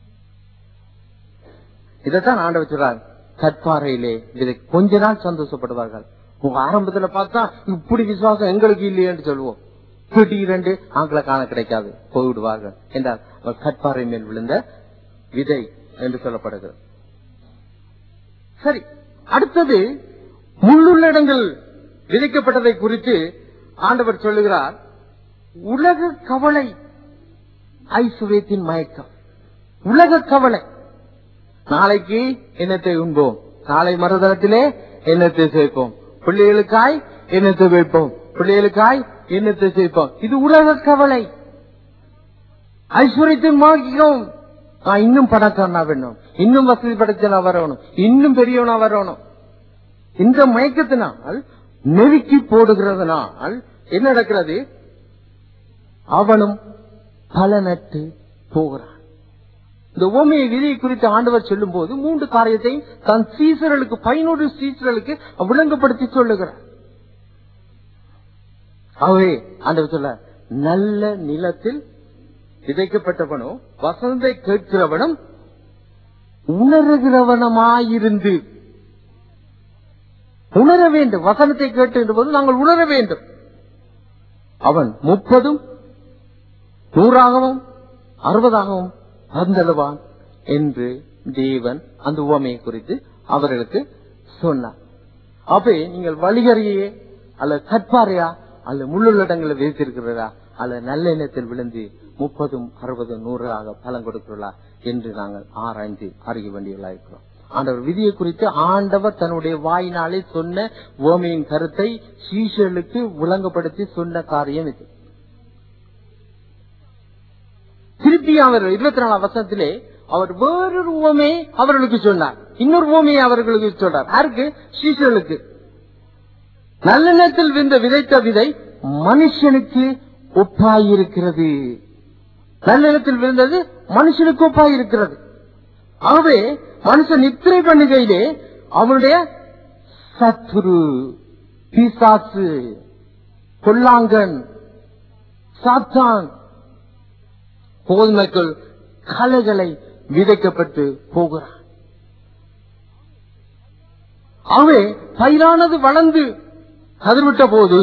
இதைத்தான் ஆண்டவர் சொல்றார் கற்பாறையிலே இதை கொஞ்ச நாள் சந்தோஷப்படுவார்கள் உங்க ஆரம்பத்துல பார்த்தா இப்படி விசுவாசம் எங்களுக்கு இல்லையேன்னு சொல்லுவோம் திடீரென்று ஆங்களை காண கிடைக்காது போய்விடுவார்கள் என்றால் அவர் கற்பாறை மேல் விழுந்த விதை என்று சொல்லப்படுகிறது சரி அடுத்தது முள்ளுள்ள இடங்கள் விதைக்கப்பட்டதை குறித்து ஆண்டவர் சொல்லுகிறார் உலக கவலை ஐசுவேத்தின் மயக்கம் உலக கவலை நாளைக்கு என்னத்தை உண்போம் நாளை மறுதளத்திலே என்னத்தை சேர்ப்போம் பிள்ளைகளுக்காய் என்னத்தை வைப்போம் பிள்ளைகளுக்காய் என்னத்தை சேர்ப்போம் இது உலக கவலை ஐஸ்வர்யத்தின் மாகியம் நான் இன்னும் பணக்காரனா வேணும் இன்னும் வசதி படைச்சனா வரணும் இன்னும் பெரியவனா வரணும் இந்த மயக்கத்தினால் நெருக்கி போடுகிறதுனால் என்ன நடக்கிறது அவனும் பலனற்று போகிறான் இந்த ஓமையை விதியை குறித்து ஆண்டவர் சொல்லும் போது மூன்று காரியத்தை தன் சீசர்களுக்கு பதினோரு சீசர்களுக்கு விளங்கப்படுத்தி சொல்லுகிறார் ஆகவே ஆண்டவர் சொல்ல நல்ல நிலத்தில் விதைக்கப்பட்டவனோ வசந்தை கேட்கிறவனும் உணர்கிறவனமாயிருந்து உணர வேண்டும் வசனத்தை கேட்டு போது நாங்கள் உணர வேண்டும் அவன் முப்பதும் நூறாகவும் அறுபதாகவும் பந்தழுவான் என்று தேவன் அந்த உவமையை குறித்து அவர்களுக்கு சொன்னார் அப்பே நீங்கள் வழிகரையே அல்ல கற்பாரையா அல்ல முள்ளுள்ளடங்களை வைத்திருக்கிறதா அல்ல நல்ல எண்ணத்தில் விழுந்து முப்பதும் அறுபதும் நூறாக பலன் கொடுக்கிறதா என்று நாங்கள் ஆராய்ந்து அறிய வேண்டியவர்களா இருக்கிறோம் ஆண்டவர் விதியை குறித்து ஆண்டவர் தன்னுடைய வாயினாலே சொன்ன உவமையின் கருத்தை சீஷர்களுக்கு விளங்கப்படுத்தி சொன்ன காரியம் இது திருப்பி அவர் இருபத்தி நாலாம் வசனத்திலே அவர் வேறொரு உவமே அவர்களுக்கு சொன்னார் இன்னொரு உவமையை அவர்களுக்கு சொன்னார் யாருக்கு சீஷர்களுக்கு நல்ல நேரத்தில் விந்த விதைத்த விதை மனுஷனுக்கு ஒப்பாயிருக்கிறது நல்ல நேரத்தில் விழுந்தது மனுஷனுக்கு ஒப்பாயிருக்கிறது ஆகவே மனுஷன் நித்திரை பண்ணுகையிலே அவனுடைய சத்துரு பிசாசு கொல்லாங்கன் சாத்தான் கோதுமைக்குள் கலைகளை விதைக்கப்பட்டு போகிறான் அவை பயிரானது வளர்ந்து கதிர்விட்ட போது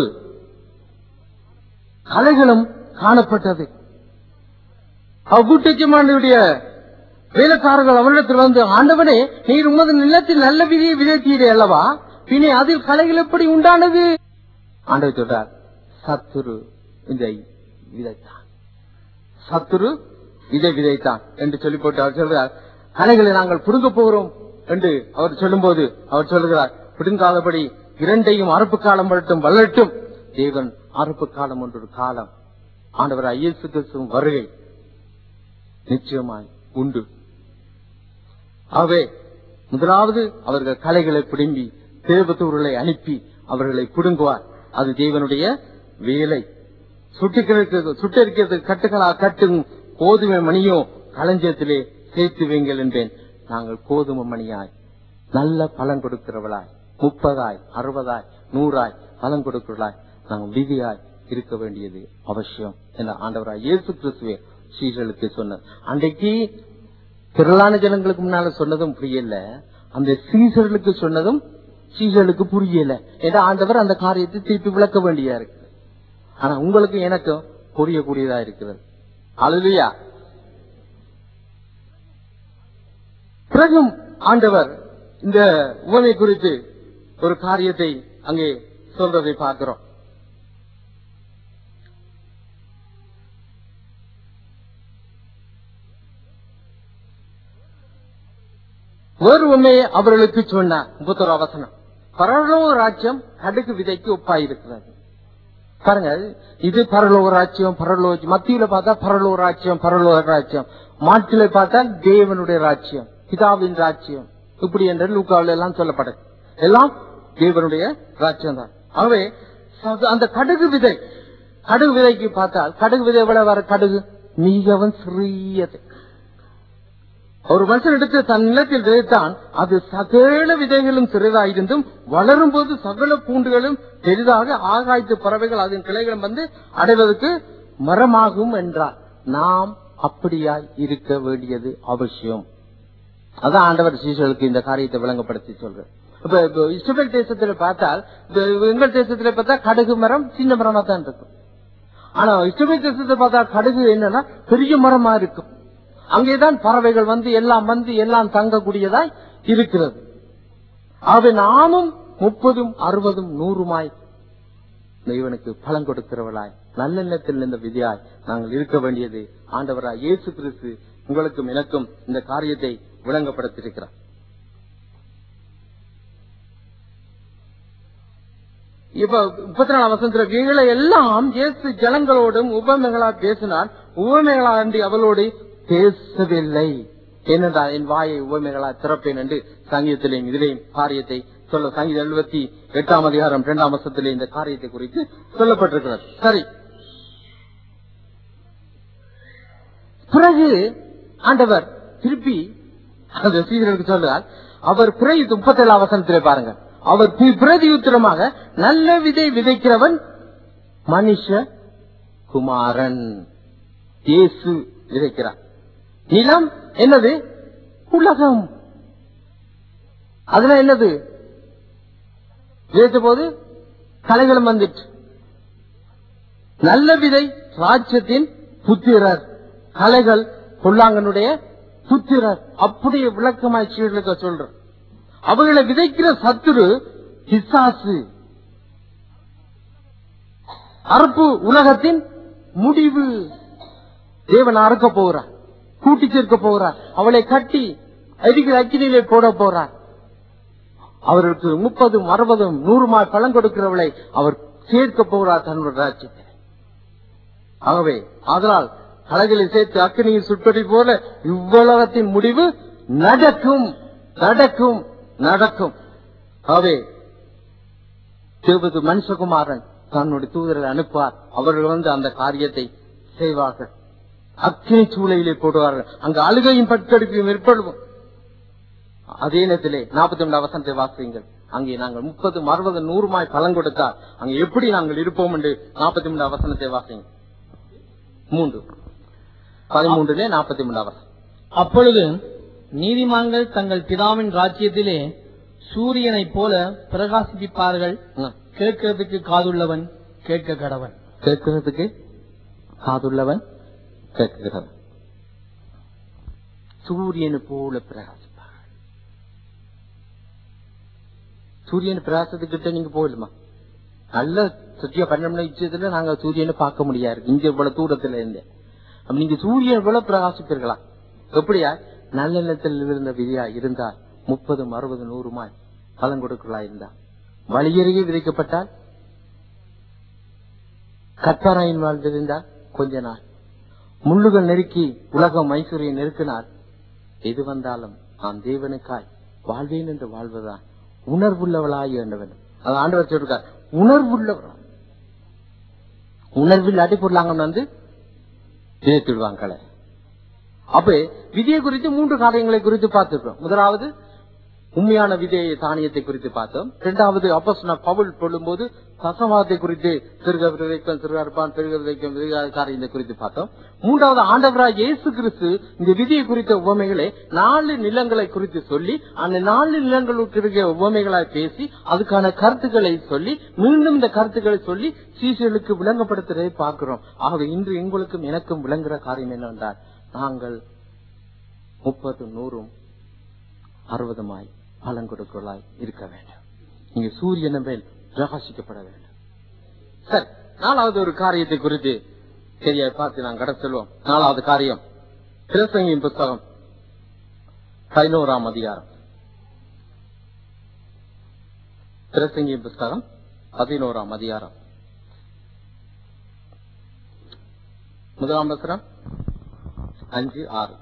கலைகளும் காணப்பட்டது அவ்வூட்டச்சமானுடைய வேலைக்காரர்கள் அவரிடத்தில் வந்து ஆண்டவனே நீர் உமது நிலத்தில் நல்ல விதியை விதைத்தீரே அல்லவா பின்னே அதில் கலைகள் எப்படி உண்டானது ஆண்டவர் சொல்றார் சத்துரு இதை விதைத்தான் சத்துரு இதை விதைத்தான் என்று சொல்லி போட்டு அவர் சொல்கிறார் கலைகளை நாங்கள் புடுங்க போகிறோம் என்று அவர் சொல்லும்போது அவர் சொல்லுகிறார் பிடுங்காதபடி இரண்டையும் அறுப்பு காலம் வரட்டும் வளரட்டும் தேவன் அறுப்பு காலம் ஒன்று ஒரு காலம் ஆண்டவர் இயேசு கிறிஸ்துவின் வருகை நிச்சயமாய் உண்டு ஆகவே முதலாவது அவர்கள் கலைகளை பிடுங்கி தேவதூர்களை அனுப்பி அவர்களை பிடுங்குவார் அது தேவனுடைய வேலை சுட்டிக்கிறது சுட்டரிக்கிறது கட்டுகளா கட்டும் கோதுமை மணியோ களஞ்சியத்திலே சேர்த்து வைங்கள் என்பேன் நாங்கள் கோதுமை மணியாய் நல்ல பலன் கொடுக்கிறவளாய் முப்பதாய் அறுபதாய் நூறாய் பலன் கொடுக்கிறவளாய் நாங்கள் விதியாய் இருக்க வேண்டியது அவசியம் என ஆண்டவராய் இயேசு கிறிஸ்துவே சீசலுக்கு சொன்னார் அன்றைக்கு திரளான ஜனங்களுக்கு முன்னால சொன்னதும் புரியல அந்த சீசர்களுக்கு சொன்னதும் சீசர்களுக்கு புரியல ஏன்னா ஆண்டவர் அந்த காரியத்தை திருப்பி விளக்க வேண்டியா இருக்கு ஆனா உங்களுக்கு எனக்கும் புரியக்கூடியதா இருக்கிறது அழுலியா பிறகும் ஆண்டவர் இந்த உவமை குறித்து ஒரு காரியத்தை அங்கே சொல்றதை பார்க்கிறோம் ஒரு உண்மையை அவர்களுக்கு சொன்னார் முப்பத்தொரு அவசனம் பரலோக ராஜ்யம் கடுகு விதைக்கு ஒப்பாயிருக்கிறது பாருங்க இது பரலோக ராஜ்யம் பரலோக மத்தியில பார்த்தா பரலோக ராஜ்யம் பரலோக ராஜ்யம் மாட்டில பார்த்தா தேவனுடைய ராஜ்யம் பிதாவின் ராஜ்யம் இப்படி என்ற லூக்காவில் எல்லாம் சொல்லப்படுது எல்லாம் தேவனுடைய ராஜ்யம் தான் ஆகவே ச- அந்த கடுகு விதை கடுகு விதைக்கு பார்த்தால் கடுகு விதை விட வர கடுகு மிகவும் சிறியது ஒரு மனுஷன் எடுத்து தன் நிலத்தில் விதைத்தான் அது சகல விதைகளும் சிறிதாயிருந்தும் வளரும் போது சகல பூண்டுகளும் பெரிதாக ஆகாய்த்து பறவைகள் அதன் கிளைகளும் வந்து அடைவதற்கு மரமாகும் என்றார் நாம் அப்படியாய் இருக்க வேண்டியது அவசியம் அதான் ஆண்டவர் சீசர்களுக்கு இந்த காரியத்தை விளங்கப்படுத்தி சொல்ற இப்ப இப்ப இஸ்ரேல் தேசத்துல பார்த்தால் இப்ப எங்கள் தேசத்துல பார்த்தா கடுகு மரம் சின்ன மரமா தான் இருக்கும் ஆனா இஸ்ரேல் தேசத்தை பார்த்தா கடுகு என்னன்னா பெரிய மரமா இருக்கும் அங்கேதான் பறவைகள் வந்து எல்லாம் வந்து எல்லாம் தங்கக்கூடியதாய் இருக்கிறது ஆகவே நாமும் முப்பதும் அறுபதும் நூறுமாய் தேவனுக்கு பலன் கொடுக்கிறவளாய் நல்லெண்ணத்தில் இந்த விதியாய் நாங்கள் இருக்க வேண்டியது ஆண்டவராய் இயேசு கிறிஸ்து உங்களுக்கும் எனக்கும் இந்த காரியத்தை விளங்கப்படுத்தியிருக்கிறார் இப்ப முப்பத்தி நாலாம் வசனத்துல இவைகளை எல்லாம் இயேசு ஜனங்களோடும் உபமைகளா பேசினார் உபமைகளா அன்றி அவளோடு பேசவில்லை ஏனென்றால் என் வாயை உபமைகளா திறப்பேன் என்று சங்கீதத்திலேயும் இதிலேயும் காரியத்தை சொல்ல சங்கீதம் எழுபத்தி எட்டாம் அதிகாரம் இரண்டாம் வருஷத்திலே இந்த காரியத்தை குறித்து சொல்லப்பட்டிருக்கிறது சரி பிறகு ஆண்டவர் திருப்பி அந்த சீடருக்கு சொல்றார் அவர் பிறகு முப்பத்தி ஏழாம் வசனத்திலே பாருங்க அவர் பி- பிரதியுத்தரமாக நல்ல விதை விதைக்கிறவன் மனுஷ குமாரன் இயேசு விதைக்கிறார் நிலம் என்னது உலகம் அதுல என்னது விதைத்த போது கலைகளும் வந்துட்டு நல்ல விதை ராஜ்யத்தின் புத்திரர் கலைகள் பொல்லாங்கனுடைய புத்திரர் அப்படியே விளக்கமாய் சீர்களுக்கு சொல்ற அவர்களை விதைக்கிற சத்துரு பிசாசு அறுப்பு உலகத்தின் முடிவு தேவன் அறுக்க போகிறார் கூட்டி சேர்க்க போகிறார் அவளை கட்டி அடிக்கிற அக்கினியிலே போட போறார் அவருக்கு முப்பதும் அறுபதும் நூறுமாய் பலன் கொடுக்கிறவளை அவர் சேர்க்க போகிறார் தன்னுடைய ராஜ்யத்தில் ஆகவே அதனால் கலைகளை சேர்த்து அக்கினியில் சுட்டடி போல இவ்வுலகத்தின் முடிவு நடக்கும் நடக்கும் நடக்கும் ஆகவே தேவது மனுஷகுமாரன் தன்னுடைய தூதரை அனுப்புவார் அவர்கள் வந்து அந்த காரியத்தை செய்வார்கள் அக்கினி சூளையிலே போடுவார்கள் அங்கு அழுகையும் பட்கடிப்பையும் ஏற்படுவோம் அதே நேரத்திலே நாற்பத்தி ஒன்று அவசரத்தை வாசியுங்கள் அங்கே நாங்கள் முப்பது அறுபது நூறுமாய் பலன் கொடுத்தால் அங்கே எப்படி நாங்கள் இருப்போம் என்று நாற்பத்தி மூன்று அவசரத்தை வாசிங்க மூன்று பதிமூன்றுலே நாற்பத்தி மூன்று அவசரம் அப்பொழுது நீதிமான்கள் தங்கள் பிதாவின் ராஜ்யத்திலே சூரியனைப் போல பிரகாசிப்பார்கள் ம். கேட்கிறதுக்கு காதுள்ளவன் கேட்க கடவன் கேட்கிறதுக்கு காதுள்ளவன் கேட்கிறவன் சூரியனு போல பிரகாசிப்பார் சூரியன் பிரகாசத்துக்கிட்ட நீங்க போயிடுமா நல்ல சத்தியா பன்னெண்டு நிச்சயத்துல நாங்க சூரியனை பார்க்க முடியாது இங்க இவ்வளவு தூரத்துல இருந்து அப்ப நீங்க சூரியன் போல பிரகாசிப்பீர்களா எப்படியா நல்லெண்ணத்தில் இருந்த விதியா இருந்தால் முப்பதும் அறுபது நூறுமாய் பலன் கொடுக்கலா இருந்தா வழியருகே விதைக்கப்பட்டால் கற்பாராயின் வாழ்ந்திருந்தால் கொஞ்ச நாள் முள்ளுகள் நெருக்கி உலகம் மைசூரியை நெருக்கினால் எது வந்தாலும் நான் தேவனுக்காய் வாழ்வேன் என்று வாழ்வதுதான் உணர்வுள்ளவளாய் வேண்டும் அது ஆண்டவர் சொல்றார் உணர்வுள்ளவள் உணர்வில் அடிப்பொருளாங்க வந்து விதைத்துடுவாங்களே அப்ப விதியை குறித்து மூன்று காரியங்களை குறித்து பார்த்திருக்கிறோம் முதலாவது உண்மையான விதையை தானியத்தை குறித்து பார்த்தோம் இரண்டாவது அப்போஸ்தலனான பவுல் சொல்லும்போது தசமாதத்தை குறித்து சிறுக விதைக்கும் சிறுகற்பான் பெருக விதைக்கும் காரியத்தை குறித்து பார்த்தோம் மூன்றாவது ஆண்டவராய் இயேசு கிறிஸ்து இந்த விதியை குறித்த உவமைகளை நாலு நிலங்களை குறித்து சொல்லி அந்த நாலு நிலங்களுக்கு இருக்கிற உவமைகளாய் பேசி அதுக்கான கருத்துக்களை சொல்லி மீண்டும் இந்த கருத்துக்களை சொல்லி சீசர்களுக்கு விளங்கப்படுத்துறதை பார்க்கிறோம் ஆகவே இன்று எங்களுக்கும் எனக்கும் விளங்குற காரியம் என்னவென்றால் நாங்கள் முப்பதும் நூறும் அறுபதுமாய் பலன் கொடுக்கலாய் இருக்க வேண்டும் நீங்க சூரியன் மேல் பிரகாசிக்கப்பட வேண்டும் சரி நாலாவது ஒரு காரியத்தை குறித்து சரியா பார்த்து நான் கடை செல்வோம் நாலாவது காரியம் பிரசங்கியின் புஸ்தகம் பதினோராம் அதிகாரம் பிரசங்கியின் புஸ்தகம் பதினோராம் அதிகாரம் முதலாம் வசனம் அஞ்சு ஆறு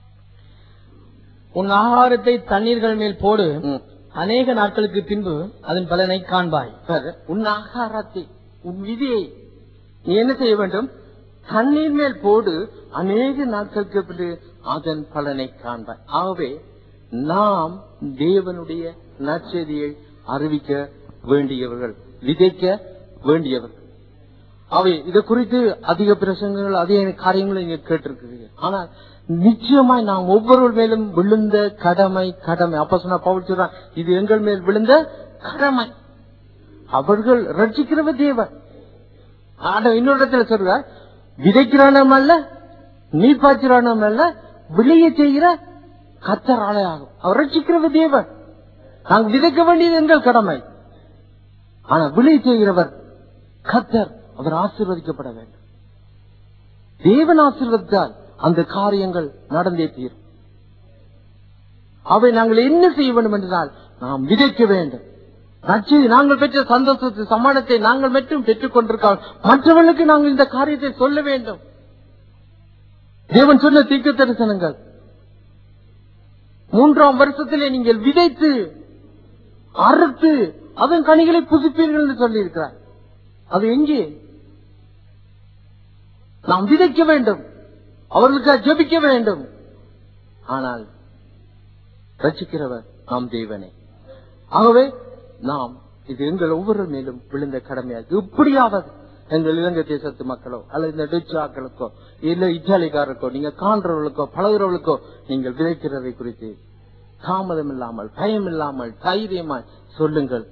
உன் ஆகாரத்தை தண்ணீர்கள் மேல் போடு ம். அநேக நாட்களுக்கு பின்பு அதன் பலனை காண்பாய் பாரு, உன் ஆகாரத்தை உன் விதியை நீ என்ன செய்ய வேண்டும் தண்ணீர் மேல் போடு அநேக நாட்களுக்கு பிறகு அதன் பலனை காண்பாய் ஆகவே நாம் தேவனுடைய நற்செய்தியை அறிவிக்க வேண்டியவர்கள் விதைக்க வேண்டியவர்கள் அவை இதை குறித்து அதிக பிரசங்கங்கள் அதிக காரியங்களை நீங்க கேட்டிருக்கிறீங்க ஆனால் நிச்சயமாய் நாம் ஒவ்வொரு மேலும் விழுந்த கடமை கடமை அப்ப சொன்ன பவுல் சொல்றான் இது எங்கள் மேல் விழுந்த கடமை அவர்கள் ரட்சிக்கிறவ தேவன் ஆனா இன்னொரு இடத்துல சொல்ற விதைக்கிறானும் அல்ல நீ பாய்ச்சிறானும் அல்ல விளைய செய்கிற கத்தராலே ஆகும் அவர் ரட்சிக்கிறது தேவன் நாங்கள் விதைக்க வேண்டியது எங்கள் கடமை ஆனா விளைய செய்கிறவர் கத்தர் அவர் ஆசீர்வதிக்கப்பட வேண்டும் தேவன் ஆசீர்வதித்தால் அந்த காரியங்கள் நடந்தே தீரும் அவை நாங்கள் என்ன செய்ய வேண்டும் என்றால் நாம் விதைக்க வேண்டும் நச்சு நாங்கள் பெற்ற சந்தோஷத்தை சமாளத்தை நாங்கள் மட்டும் பெற்றுக் கொண்டிருக்கோம் மற்றவர்களுக்கு நாங்கள் இந்த காரியத்தை சொல்ல வேண்டும் தேவன் சொன்ன தீர்க்க தரிசனங்கள் மூன்றாம் வருஷத்திலே நீங்கள் விதைத்து அறுத்து அதன் கனிகளை புதுப்பீர்கள் என்று சொல்லியிருக்கிறார் அது எங்கே நாம் விதைக்க வேண்டும் அவர்களுக்கு ஜெபிக்க வேண்டும் ஆனால் ரசிக்கிறவர் நாம் தேவனே ஆகவே நாம் இது எங்கள் ஒவ்வொரு மேலும் விழுந்த கடமையாக எப்படியாவது எங்கள் இலங்கை தேசத்து மக்களோ அல்லது இந்த டச்சு ஆக்களுக்கோ இல்ல இத்தாலிக்காரருக்கோ நீங்க காண்றவர்களுக்கோ பழகுறவர்களுக்கோ நீங்கள் விதைக்கிறதை குறித்து தாமதம் இல்லாமல் பயம் இல்லாமல் தைரியமாய் சொல்லுங்கள்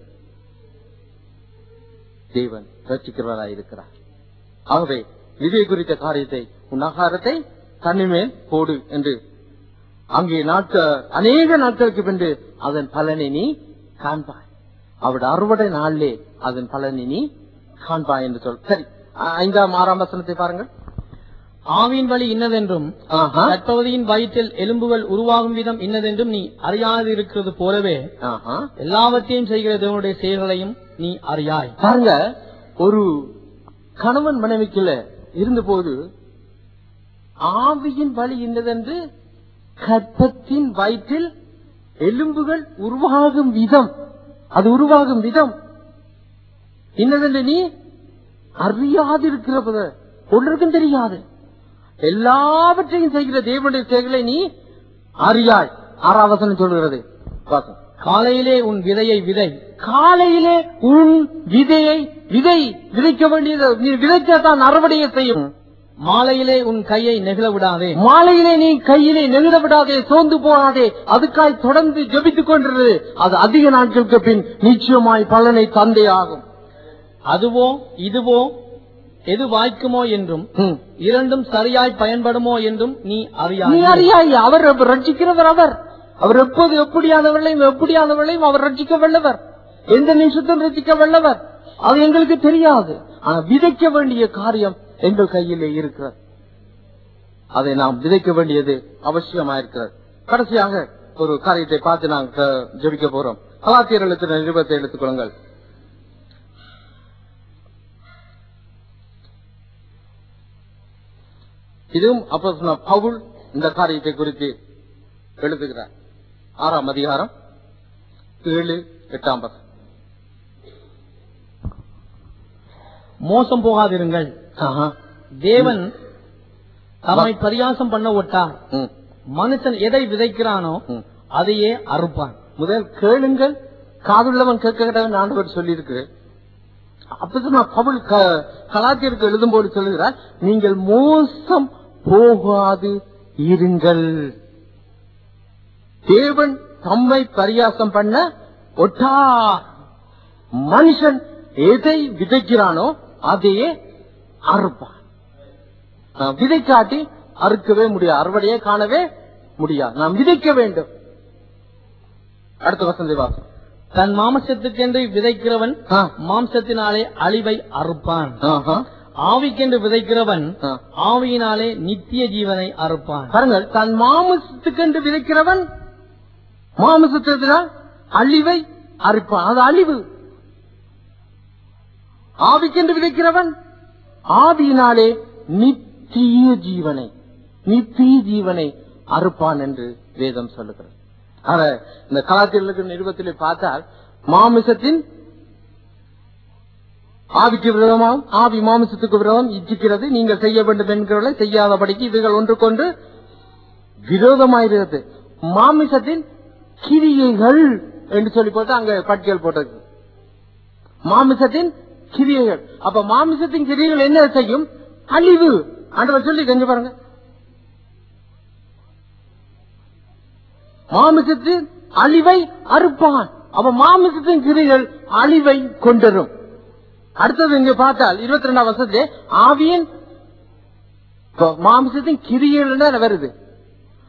தேவன் ரசிக்கிறவராய் இருக்கிறார் ஆகவே விதை குறித்த காரியத்தை உன் ஆகாரத்தை தன்னிமேல் போடு என்று அங்கே நாட்க அநேக நாட்களுக்கு பின்பு அதன் பலனை நீ காண்பாய் அவருடைய அறுவடை நாளிலே அதன் பலனை நீ காண்பாய் என்று சொல் சரி ஐ- ஐந்தாம் ஆறாம் வசனத்தை பாருங்கள் ஆவியின் வழி இன்னதென்றும் ஆஹா, கற்பவதியின் வயிற்றில் எலும்புகள் உருவாகும் விதம் இன்னதென்றும் நீ அறியாதிருக்கிறது போலவே ஆஹா. எல்லாவற்றையும் செய்கிற தேவனுடைய செயல்களையும் நீ அறியாய் பாருங்க ஒரு கணவன் மனைவிக்குள்ள இருந்தபோது ஆவியின் வழி என்னதென்று கற்பத்தின் வயிற்றில் எலும்புகள் உருவாகும் விதம் அது உருவாகும் விதம் என்னதென்று நீ அறியாதிருக்கிறத ஒன்றுக்கும் தெரியாது எல்லாவற்றையும் செய்கிற தேவனுடைய செயல்களை நீ அறியாய் ஆறாவசனம் சொல்கிறது பாருங்க காலையிலே உன் விதையை விதை காலையிலே உன் விதையை விதை விதைக்க வேண்டியது நீ விதைச்சாதான் அறுவடையை செய்யும் மாலையிலே உன் கையை நெகிழ விடாதே மாலையிலே நீ கையிலே நெகிழ விடாதே சோர்ந்து போகாதே அதுக்காய் தொடர்ந்து ஜெபித்துக் கொண்டிருந்தது அது அதிக நாட்களுக்கு பின் நிச்சயமாய் பலனை தந்தே ஆகும் அதுவோ இதுவோ எது வாய்க்குமோ என்றும் ம். இரண்டும் சரியாய் பயன்படுமோ என்றும் நீ நீ அறியாய் அறியாய் அவர் ரட்சிக்கிறவர் அவர் அவர் எப்போது எப்படியானவர்களையும் எப்படியானவர்களையும் அவர் ரட்சிக்க வல்லவர் எந்த நிமிஷத்தும் ரட்சிக்க வல்லவர் அது எங்களுக்கு தெரியாது ஆனா விதைக்க வேண்டிய காரியம் எங்கள் கையிலே இருக்கிறது அதை நாம் விதைக்க வேண்டியது அவசியமா இருக்கிறது கடைசியாக ஒரு காரியத்தை பார்த்து நாங்கள் ஜெபிக்க போறோம் கலாத்தியர் எழுத்து நிருபத்தை எடுத்துக் கொள்ளுங்கள் இதுவும் அப்போ பவுல் இந்த காரியத்தை குறித்து எழுதுகிறார் ஆறாம் அதிகாரம் ஏழு எட்டாம் பக்கம் மோசம் போகாதிருங்கள் ஆஹா. தேவன் தம்மை பரியாசம் பண்ண ஒட்டார் ம், மனுஷன் எதை விதைக்கிறானோ ம். அதையே அறுப்பான் முதல் கேளுங்கள் காதுள்ளவன் கேட்கிறவன் ஆண்டவர் சொல்லியிருக்கிறேன் அப்பதான் நான் பவுல் க- கலாத்தியருக்கு எழுதும்போது சொல்லுகிறார் நீங்கள் மோசம் போகாது இருங்கள் தேவன் தம்மை பரியாசம் பண்ண ஒட்டா மனுஷன் எதை விதைக்கிறானோ அதையே அறுப்பான் நாம் விதைக்காட்டி அறுக்கவே முடியாது அறுவடையே காணவே முடியாது நாம் விதைக்க வேண்டும் அடுத்த வசந்தி வாசம் தன் மாம்சத்துக்கென்று விதைக்கிறவன் ஆ. மாம்சத்தினாலே அழிவை அறுப்பான் ஆஹா. ஆவிக்கென்று விதைக்கிறவன் ஆ. ஆவியினாலே நித்திய ஜீவனை அறுப்பான் பாருங்கள் தன் மாமிசத்துக்கென்று விதைக்கிறவன் மாமிசத்தினால் அழிவை அறுப்பான் அது அழிவு ஆவிக்கென்று விதைக்கிறவன் ஆவியினாலே நித்திய ஜீவனை நித்திய ஜீவனை அறுப்பான் என்று வேதம் சொல்லுகிறது ஆக இந்த கலாச்சார நிறுவத்திலே பார்த்தால் மாமிசத்தின் ஆவிக்கு விரோதமாகவும் ஆவி மாமிசத்துக்கு விரோதம் இச்சிக்கிறது நீங்கள் செய்ய வேண்டும் என்கிறவர்களை செய்யாதபடிக்கு இவைகள் ஒன்றுக்கொண்டு விரோதமாயிருக்கிறது மாமிசத்தின் கிரியைகள் என்று சொல்லி போட்டு அங்க பட்டியல் போட்டிருக்கு மாமிசத்தின் கிரியைகள் அப்ப மாமிசத்தின் கிரியைகள் என்ன செய்யும் அழிவு ஆண்டவர் சொல்லி கொஞ்சம் பாருங்க மாமிசத்தின் அழிவை அறுப்பான் அப்ப மாமிசத்தின் கிரிகள் அழிவை கொண்டரும் அடுத்தது இங்க பார்த்தால் இருபத்தி ரெண்டாம் வருஷத்துல ஆவியின் இப்ப மாமிசத்தின் கிரியைகள் வருது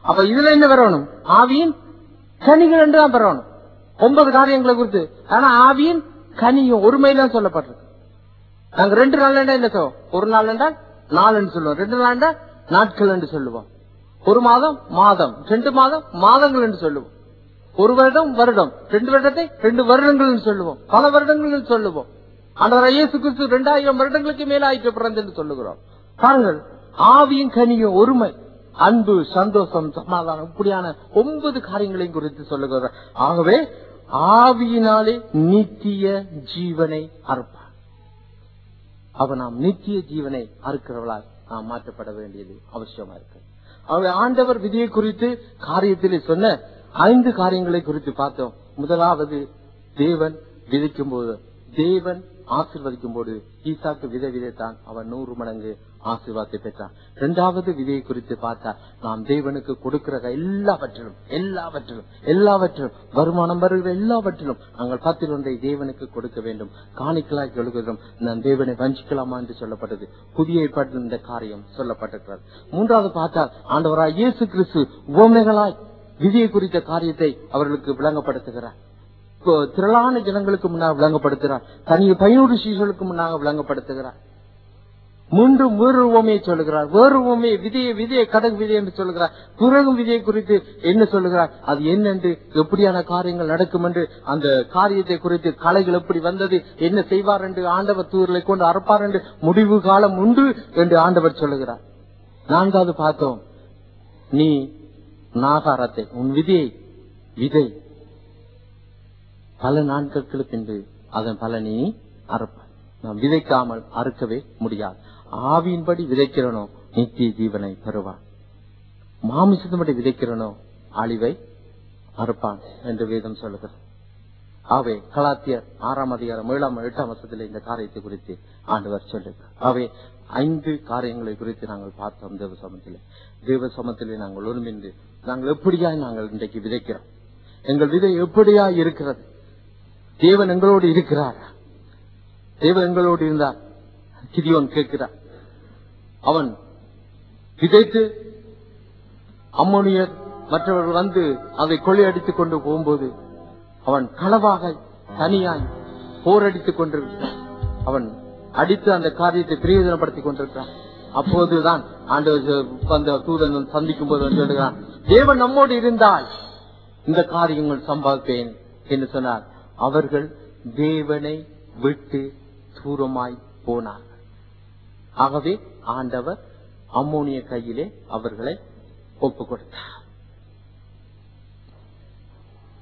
அப்ப இதுல என்ன வரணும் ஆவியின் கனிகள் என்று தான் பெறணும் ஒன்பது காரியங்களை குறித்து ஆனா ஆவியின் கனியும் ஒருமையில சொல்லப்பட்டிருக்கு நாங்க ரெண்டு நாள் என்ன சொல்லுவோம் ஒரு நாள் என்றால் நாள் சொல்லுவோம் ரெண்டு நாள் என்றால் நாட்கள் என்று சொல்லுவோம் ஒரு மாதம் மாதம் ரெண்டு மாதம் மாதங்கள் என்று சொல்லுவோம் ஒரு வருடம் வருடம் ரெண்டு வருடத்தை ரெண்டு வருடங்கள் என்று சொல்லுவோம் பல வருடங்கள் என்று சொல்லுவோம் ஆண்டவர் இயேசு கிறிஸ்து இரண்டாயிரம் வருடங்களுக்கு மேல ஆயிற்று பிறந்து என்று சொல்லுகிறோம் பாருங்கள் ஆவியின் கனியும் ஒருமை அன்பு சந்தோஷம் சமாதானம் இப்படியான ஒன்பது காரியங்களையும் குறித்து சொல்லுகிறார் ஆகவே ஆவியினாலே நித்திய ஜீவனை அறுப்பார் அவ நாம் நித்திய ஜீவனை அறுக்கிறவளால் நாம் மாற்றப்பட வேண்டியது அவசியமா இருக்கு அவர் ஆண்டவர் விதியை குறித்து காரியத்திலே சொன்ன ஐந்து காரியங்களை குறித்து பார்த்தோம் முதலாவது தேவன் விதைக்கும் போது தேவன் ஆசிர்வதிக்கும் போது ஈசாக்கு விதை விதைத்தான் அவன் நூறு மடங்கு ஆசீர்வாதத்தை பெற்றான் இரண்டாவது விதையை குறித்து பார்த்தால் நாம் தேவனுக்கு கொடுக்கிற எல்லாவற்றிலும் எல்லாவற்றிலும் எல்லாவற்றிலும் வருமானம் வருகிற எல்லாவற்றிலும் நாங்கள் பத்தில் ஒன்றை தேவனுக்கு கொடுக்க வேண்டும் காணிக்கலாய் கொடுக்கிறோம் நான் தேவனை வஞ்சிக்கலாமா என்று சொல்லப்பட்டது புதிய ஏற்பாட்டில் இந்த காரியம் சொல்லப்பட்டிருக்கிறது மூன்றாவது பார்த்தால் ஆண்டவராய் இயேசு கிறிஸ்து உவமைகளாய் விதியை குறித்த காரியத்தை அவர்களுக்கு விளங்கப்படுத்துகிறார் இப்போ திரளான ஜனங்களுக்கு முன்னாக விளங்கப்படுத்துகிறார் தனிய பதினோரு சீசர்களுக்கு முன்னாக விளங்கப்படுத்துகிறார் மூன்று வேறு உவமையை சொல்லுகிறார் வேறு உவமையை விதையை விதையை கடகு விதை என்று சொல்லுகிறார் பிறகும் விதையை குறித்து என்ன சொல்லுகிறார் அது என்னென்று எப்படியான காரியங்கள் நடக்கும் என்று அந்த காரியத்தை குறித்து கலைகள் எப்படி வந்தது என்ன செய்வார் என்று ஆண்டவர் தூர்களை கொண்டு அறுப்பார் என்று முடிவு காலம் உண்டு என்று ஆண்டவர் சொல்லுகிறார் நான்காவது பார்த்தோம் நீ நாகாரத்தை உன் விதியை விதை பல நாட்களுக்கு பின்பு அதன் பலனை நீ அறுப்பாய் நாம் விதைக்காமல் அறுக்கவே முடியாது ஆவியின்படி விதைக்கிறனோ நித்திய ஜீவனை பெறுவான் மாமிசத்தின்படி விதைக்கிறனோ அழிவை அறுப்பான் என்று வேதம் சொல்லுகிறது ஆவே கலாத்தியர் ஆறாம் அதிகாரம் ஏழாம் எட்டாம் வருஷத்தில் இந்த காரியத்தை குறித்து ஆண்டவர் சொல்லுகிறார் ஆவே ஐந்து காரியங்களை குறித்து நாங்கள் பார்த்தோம் தேவ சமத்திலே தேவ சமத்திலே நாங்கள் ஒருமின்று நாங்கள் எப்படியாய் நாங்கள் இன்றைக்கு விதைக்கிறோம் எங்கள் விதை எப்படியா இருக்கிறது தேவன் எங்களோடு இருக்கிறார் தேவன் எங்களோடு இருந்தார் கிதியோன் கேட்கிறார் அவன் விதைத்து அம்மோனியர் மற்றவர்கள் வந்து அதை கொள்ளையடித்துக் கொண்டு போகும்போது அவன் களவாக தனியாய் போரடித்துக் கொண்டிருக்கிறான் அவன் அடித்து அந்த காரியத்தை பிரயோஜனப்படுத்திக் கொண்டிருக்கிறான் அப்போதுதான் ஆண்டவர் அந்த தூதன் வந்து சந்திக்கும் போது வந்து சொல்லுகிறான் தேவன் நம்மோடு இருந்தால் இந்த காரியங்கள் சம்பாதிப்பேன் என்று சொன்னார் அவர்கள் தேவனை விட்டு தூரமாய் போனார்கள் ஆகவே ஆண்டவர் அம்மோனிய கையிலே அவர்களை ஒப்பு கொடுத்தார்